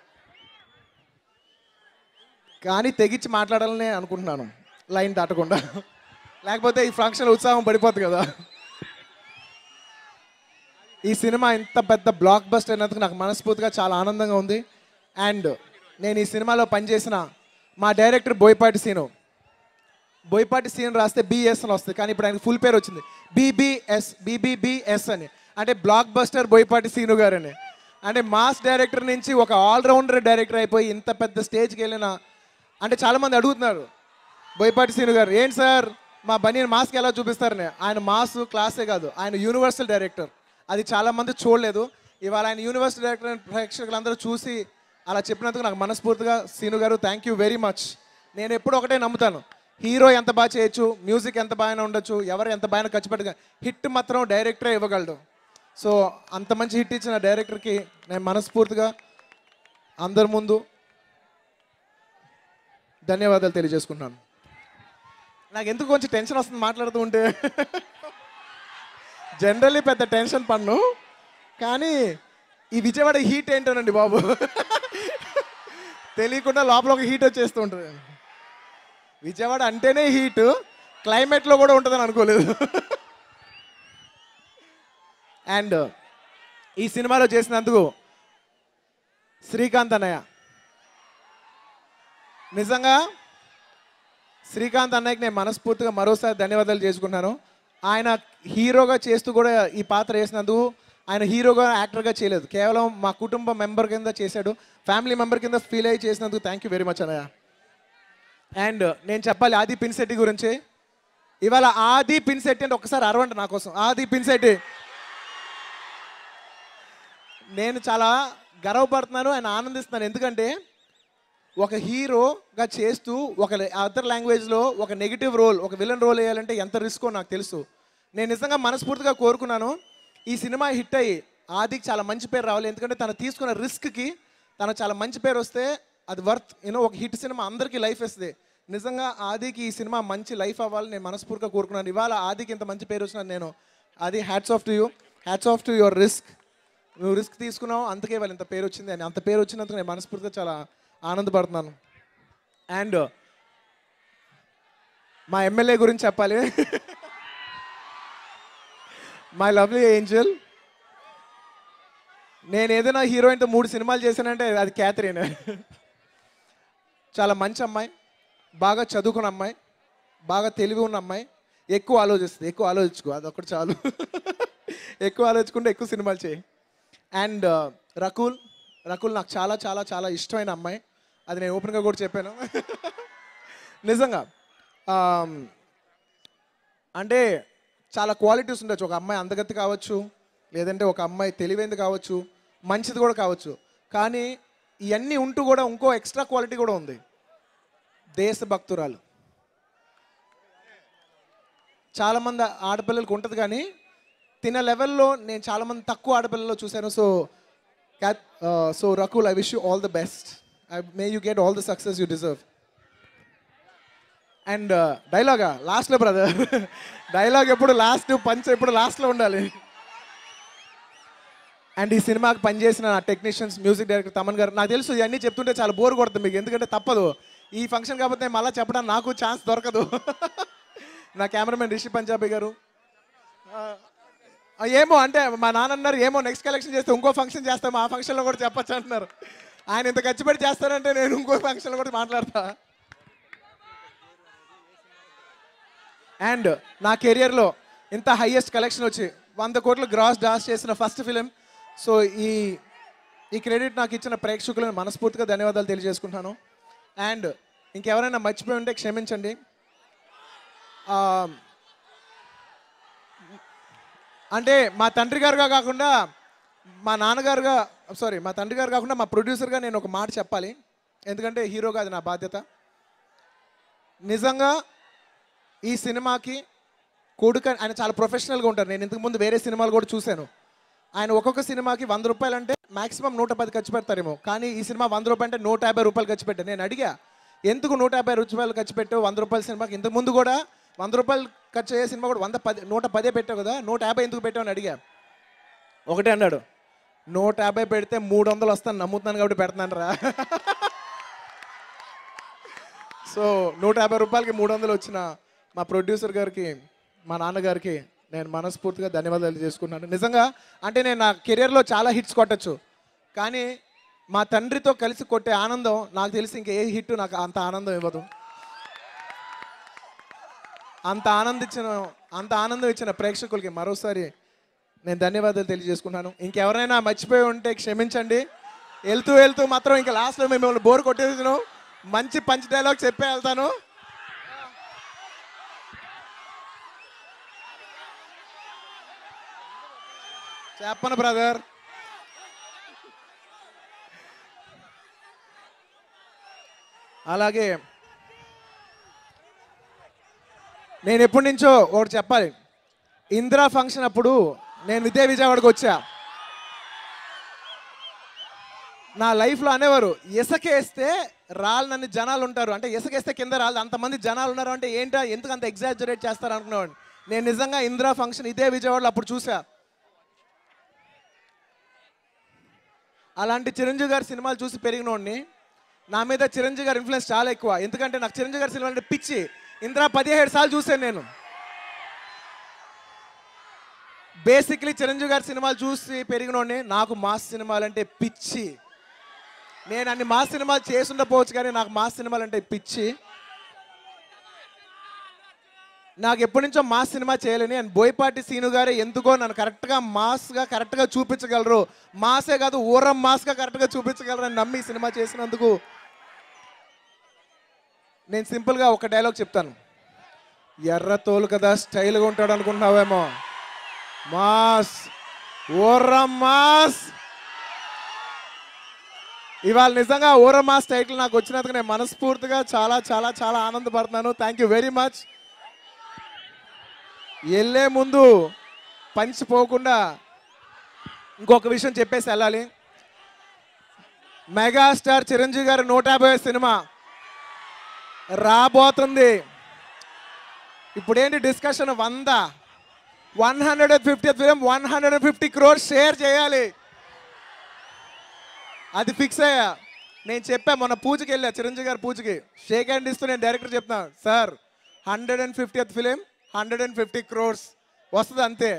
P: కానీ తెగించి మాట్లాడాలని అనుకుంటున్నాను లైన్ దాటకుండా లేకపోతే ఈ ఫంక్షన్ ఉత్సాహం పడిపోద్ది కదా ఈ సినిమా ఇంత పెద్ద బ్లాక్ బస్టర్ అయినందుకు నాకు మనస్ఫూర్తిగా చాలా ఆనందంగా ఉంది అండ్ నేను ఈ సినిమాలో పనిచేసిన మా డైరెక్టర్ బోయపాటి సీను బోయపాటి సీన్ రాస్తే బిఎస్ అని వస్తుంది కానీ ఇప్పుడు ఆయనకి ఫుల్ పేరు వచ్చింది బీబీఎస్ బీబీబీఎస్ అని అంటే బ్లాక్ బస్టర్ బోయపాటి సీను గారు అని అంటే మాస్ డైరెక్టర్ నుంచి ఒక ఆల్రౌండర్ డైరెక్టర్ అయిపోయి ఇంత పెద్ద స్టేజ్కి వెళ్ళిన అంటే చాలామంది అడుగుతున్నారు బోయపాటి సీను గారు ఏంటి సార్ మా బనీని మాస్కి ఎలా చూపిస్తారని ఆయన మాస్ క్లాసే కాదు ఆయన యూనివర్సల్ డైరెక్టర్ అది చాలామంది చూడలేదు ఇవాళ ఆయన యూనివర్సల్ డైరెక్టర్ అని ప్రేక్షకులందరూ చూసి అలా చెప్పినందుకు నాకు మనస్ఫూర్తిగా సీను గారు థ్యాంక్ యూ వెరీ మచ్ నేను ఎప్పుడు ఒకటే నమ్ముతాను హీరో ఎంత బాగా చేయొచ్చు మ్యూజిక్ ఎంత బాగా ఉండొచ్చు ఎవరు ఎంత బాగా ఖర్చు పెట్టగా హిట్ మాత్రం డైరెక్టరే ఇవ్వగలడు సో అంత మంచి హిట్ ఇచ్చిన డైరెక్టర్కి నేను మనస్ఫూర్తిగా అందరి ముందు ధన్యవాదాలు తెలియజేసుకుంటున్నాను నాకు ఎందుకు కొంచెం టెన్షన్ వస్తుంది మాట్లాడుతూ ఉంటే జనరల్లీ పెద్ద టెన్షన్ పన్ను కానీ ఈ విజయవాడ హీట్ ఏంటోనండి బాబు తెలియకుండా లోపల ఒక హీట్ వచ్చేస్తూ ఉంటుంది విజయవాడ అంటేనే హీట్ క్లైమేట్లో కూడా ఉంటుందని అనుకోలేదు అండ్ ఈ సినిమాలో చేసినందుకు శ్రీకాంత్ అన్నయ్య నిజంగా శ్రీకాంత్ అన్నయ్యకి నేను మనస్ఫూర్తిగా మరోసారి ధన్యవాదాలు చేసుకుంటున్నాను ఆయన హీరోగా చేస్తూ కూడా ఈ పాత్ర వేసినందుకు ఆయన హీరోగా యాక్టర్గా చేయలేదు కేవలం మా కుటుంబ మెంబర్ కింద చేశాడు ఫ్యామిలీ మెంబర్ కింద ఫీల్ అయ్యి చేసినందుకు థ్యాంక్ యూ వెరీ మచ్ అన్నయ్య అండ్ నేను చెప్పాలి ఆది పిన్సెట్టి గురించి ఇవాళ ఆది పిన్సెట్టి అంటే ఒకసారి అరవండి నా కోసం ఆది పిన్సెట్టి నేను చాలా గర్వపడుతున్నాను ఆయన ఆనందిస్తున్నాను ఎందుకంటే ఒక హీరోగా చేస్తూ ఒక అదర్ లాంగ్వేజ్లో ఒక నెగిటివ్ రోల్ ఒక విలన్ రోల్ వేయాలంటే ఎంత రిస్కో నాకు తెలుసు నేను నిజంగా మనస్ఫూర్తిగా కోరుకున్నాను ఈ సినిమా హిట్ అయ్యి ఆదికి చాలా మంచి పేరు రావాలి ఎందుకంటే తను తీసుకున్న రిస్క్కి తను చాలా మంచి పేరు వస్తే అది వర్త్ యూనో ఒక హిట్ సినిమా అందరికీ లైఫ్ ఇస్తుంది నిజంగా ఆదికి ఈ సినిమా మంచి లైఫ్ అవ్వాలని నేను మనస్ఫూర్తిగా కోరుకున్నాను ఇవాళ ఆదికి ఇంత మంచి పేరు వచ్చిన నేను అది hats off to you hats off to your risk నువ్వు రిస్క్ తీసుకున్నావు అందుకే వాళ్ళు ఇంత పేరు వచ్చింది అని అంత పేరు వచ్చినందుకు నేను మనస్ఫూర్తిగా చాలా ఆనందపడుతున్నాను అండ్ మా ఎమ్మెల్యే గురించి చెప్పాలి మై లవ్లీ ఏంజల్ నేను ఏదైనా హీరోయిన్తో మూడు సినిమాలు చేశానంటే అది క్యాథరిన్ చాలా మంచి అమ్మాయి బాగా చదువుకున్న అమ్మాయి బాగా తెలివి ఉన్న అమ్మాయి ఎక్కువ ఆలోచిస్తుంది ఎక్కువ ఆలోచించుకో అదొకటి చాలు ఎక్కువ ఆలోచించుకుంటే ఎక్కువ సినిమాలు చేయి అండ్ రకుల్ రకుల్ నాకు చాలా చాలా చాలా ఇష్టమైన అమ్మాయి అది నేను ఓపెన్గా కూడా చెప్పాను నిజంగా ఆమ్, అంటే చాలా క్వాలిటీస్ ఉండొచ్చు ఒక అమ్మాయి అందగత్తి కావచ్చు లేదంటే ఒక అమ్మాయి తెలివైంది కావచ్చు మంచిది కూడా కావచ్చు కానీ ఇవన్నీ ఉంటూ కూడా ఇంకో ఎక్స్ట్రా క్వాలిటీ కూడా ఉంది దేశభక్తురాలు చాలామంది ఆడపిల్లలకు ఉంటుంది కానీ తిన లెవెల్లో నేను చాలా మంది తక్కువ ఆడపిల్లల్లో చూశాను so Cat so Rakul I wish you all the best I may you get all the success you deserve and డైలాగా లాస్ట్లో బ్రదర్ డైలాగ్ ఎప్పుడు లాస్ట్ పంచ్ ఎప్పుడు లాస్ట్లో ఉండాలి అండ్ ఈ సినిమాకి పనిచేసిన నా టెక్నీషియన్స్ మ్యూజిక్ డైరెక్టర్ తమన్ గారు నాకు తెలుసు ఇవన్నీ చెప్తుంటే చాలా బోర్ కొడుతుంది మీకు ఎందుకంటే తప్పదు ఈ ఫంక్షన్ కాకపోతే మళ్ళీ చెప్పడానికి నాకు ఛాన్స్ దొరకదు నా కెమెరామెన్ రిషి పంజాబీ గారు ఆ, ఏమో అంటే మా నాన్న అన్నారు ఏమో నెక్స్ట్ కలెక్షన్ చేస్తే ఇంకో ఫంక్షన్ చేస్తాం ఆ ఫంక్షన్లో కూడా చెప్పొచ్చు అంటున్నారు ఆయన ఇంత ఖర్చు పెట్టి చేస్తారంటే నేను ఇంకో ఫంక్షన్లో కూడా మాట్లాడతా అండ్ నా కెరియర్లో ఇంత హైయెస్ట్ కలెక్షన్ వచ్చి వంద కోట్లు గ్రాస్ డాస్ చేసిన ఫస్ట్ ఫిలిం సో ఈ ఈ క్రెడిట్ నాకు ఇచ్చిన ప్రేక్షకులను మనస్ఫూర్తిగా ధన్యవాదాలు తెలియజేసుకుంటాను అండ్ ఇంకెవరైనా మర్చిపోయి ఉంటే క్షమించండి ఆ, అంటే మా తండ్రి గారుగా కాకుండా మా నాన్నగారుగా సారీ మా తండ్రి గారు కాకుండా మా ప్రొడ్యూసర్గా నేను ఒక మాట చెప్పాలి ఎందుకంటే హీరోగా అది నా బాధ్యత నిజంగా ఈ సినిమాకి కొడుక ఆయన చాలా ప్రొఫెషనల్గా ఉంటారు నేను ఇంతకు ముందు వేరే సినిమాలు కూడా చూశాను ఆయన ఒక్కొక్క సినిమాకి వంద రూపాయలు అంటే మాక్సిమం నూట పది ఖర్చు పెడతారేమో కానీ ఈ సినిమా వంద రూపాయలు అంటే నూట యాభై రూపాయలు ఖర్చు పెట్టాను నేను అడిగా ఎందుకు నూట యాభై రూపాయలు ఖర్చు పెట్టావు వంద రూపాయల సినిమాకి ఇంతకు ముందు కూడా వంద రూపాయలు ఖర్చు అయ్యే సినిమా కూడా వంద పది నూట పదే పెట్టావు కదా నూట యాభై ఎందుకు పెట్టావు అని అడిగా ఒకటే అన్నాడు నూట యాభై పెడితే మూడు వందలు వస్తాను నమ్ముతున్నాను కాబట్టి పెడుతున్నాను రా సో నూట యాభై రూపాయలకి మూడు వందలు వచ్చిన మా ప్రొడ్యూసర్ గారికి మా నాన్నగారికి నేను మనస్ఫూర్తిగా ధన్యవాదాలు చేసుకున్నాను నిజంగా అంటే నేను నా కెరియర్లో చాలా హిట్స్ కొట్టచ్చు కానీ మా తండ్రితో కలిసి కొట్టే ఆనందం నాకు తెలిసి ఇంకా ఏ హిట్ నాకు అంత ఆనందం ఇవ్వదు అంత ఆనందించిన అంత ఆనందం ఇచ్చిన ప్రేక్షకులకి మరోసారి నేను ధన్యవాదాలు తెలియజేసుకున్నాను ఇంకెవరైనా మర్చిపోయి ఉంటే క్షమించండి వెళ్తూ వెళ్తూ మాత్రం ఇంకా లాస్ట్లో మిమ్మల్ని బోర్ కొట్టేసాను మంచి పంచ్ డైలాగ్ చెప్పే వెళ్తాను చెప్పను బ్రదర్ అలాగే నేను ఎప్పటి నుంచో ఒకటి చెప్పాలి ఇందిరా ఫంక్షన్ అప్పుడు నేను ఇదే విజయవాడకు వచ్చా నా లైఫ్లో అనేవారు ఇసకేస్తే రాళ్ళనన్ని జనాలు ఉంటారు అంటే ఇసకేస్తే కింద రాళ్ళు అంతమంది జనాలు ఉన్నారు అంటే ఏంటో ఎందుకు అంత ఎగ్జాజరేట్ చేస్తారు అనుకునేవాడిని నేను నిజంగా ఇందిరా ఫంక్షన్ ఇదే విజయవాడలో అప్పుడు చూసా అలాంటి చిరంజీవి గారి సినిమాలు చూసి పెరిగినోడిని నా మీద చిరంజీవి గారి ఇన్ఫ్లుయెన్స్ చాలా ఎక్కువ ఎందుకంటే నాకు చిరంజీవి గారి సినిమా అంటే పిచ్చి ఇందిరా పదిహేడు సార్లు చూసాను నేను బేసిక్లీ చిరంజీవి గారి సినిమాలు చూసి పెరిగినోడిని నాకు మాస్ సినిమాలు అంటే పిచ్చి నేను అన్ని మాస్ సినిమాలు చేసి ఉండకపోవచ్చు కానీ నాకు మాస్ సినిమాలు అంటే పిచ్చి నాకు ఎప్పటి నుంచో మాస్ సినిమా చేయలేని అండ్ బోయపాటి సీను గారు ఎందుకో నన్ను కరెక్ట్గా మాస్గా కరెక్ట్గా చూపించగలరు మాసే కాదు ఊరం మాస్గా కరెక్ట్గా చూపించగలరు అని నమ్మి ఈ సినిమా చేసినందుకు నేను సింపుల్గా ఒక డైలాగ్ చెప్తాను ఎర్ర తోలు కదా స్టైల్గా ఉంటాడు అనుకుంటున్నావేమో మాస్ ఊరం మాస్ ఇవాళ నిజంగా ఊర మాస్ టైటిల్ నాకు వచ్చినందుకు నేను మనస్ఫూర్తిగా చాలా చాలా చాలా ఆనందపడుతున్నాను థ్యాంక్ యూ వెరీ మచ్ వెళ్ళే ముందు పంచిపోకుండా ఇంకొక విషయం చెప్పేసి వెళ్ళాలి మెగాస్టార్ చిరంజీవి గారి నూట యాభై సినిమా రాబోతుంది ఇప్పుడు ఏంటి డిస్కషన్ వంద one hundred and fifty film one hundred and fifty crores share చేయాలి అది ఫిక్స్ అయ్యా నేను చెప్పా మొన్న పూజకి వెళ్ళా చిరంజీవి గారి పూజకి షేక్ హ్యాండ్ ఇస్తూ నేను డైరెక్టర్ చెప్తున్నా sir hundred and fifty film hundred and fifty crores వస్తుంది అంతే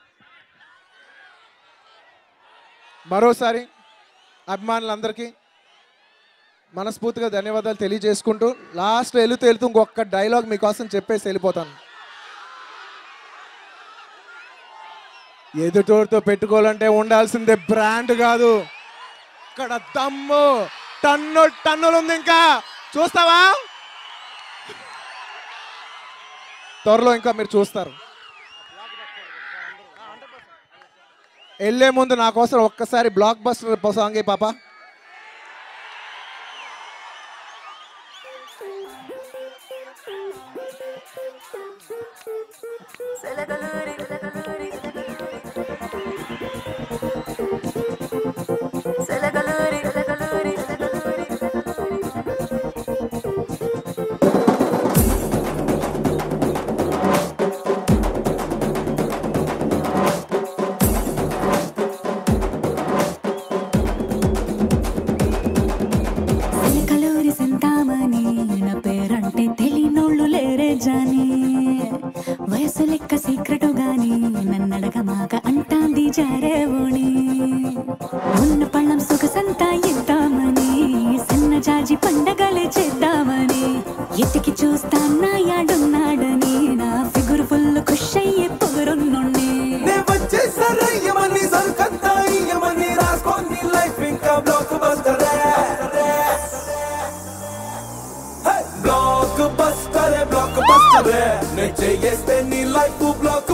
P: మరోసారి అభిమానులందరికీ మనస్ఫూర్తిగా ధన్యవాదాలు తెలియజేసుకుంటూ లాస్ట్ వెళుతూ వెళుతూ ఇంకొక డైలాగ్ మీకోసం చెప్పేసి వెళ్ళిపోతాను ఎదుటోడితో పెట్టుకోవాలంటే ఉండాల్సిందే బ్రాండ్ కాదు ఇక్కడ దమ్ము టన్ను టన్నులు ఉంది ఇంకా చూస్తావా త్వరలో ఇంకా మీరు చూస్తారు వెళ్ళే ముందు నా కోసం ఒక్కసారి బ్లాక్ బస్టర్ సాంగ్ ఏ పాప
C: సెలగలూరి సెలగలూరి సెలగలూరి
J: రే నే చేస్తే నీ లైఫ్ బ్లాక్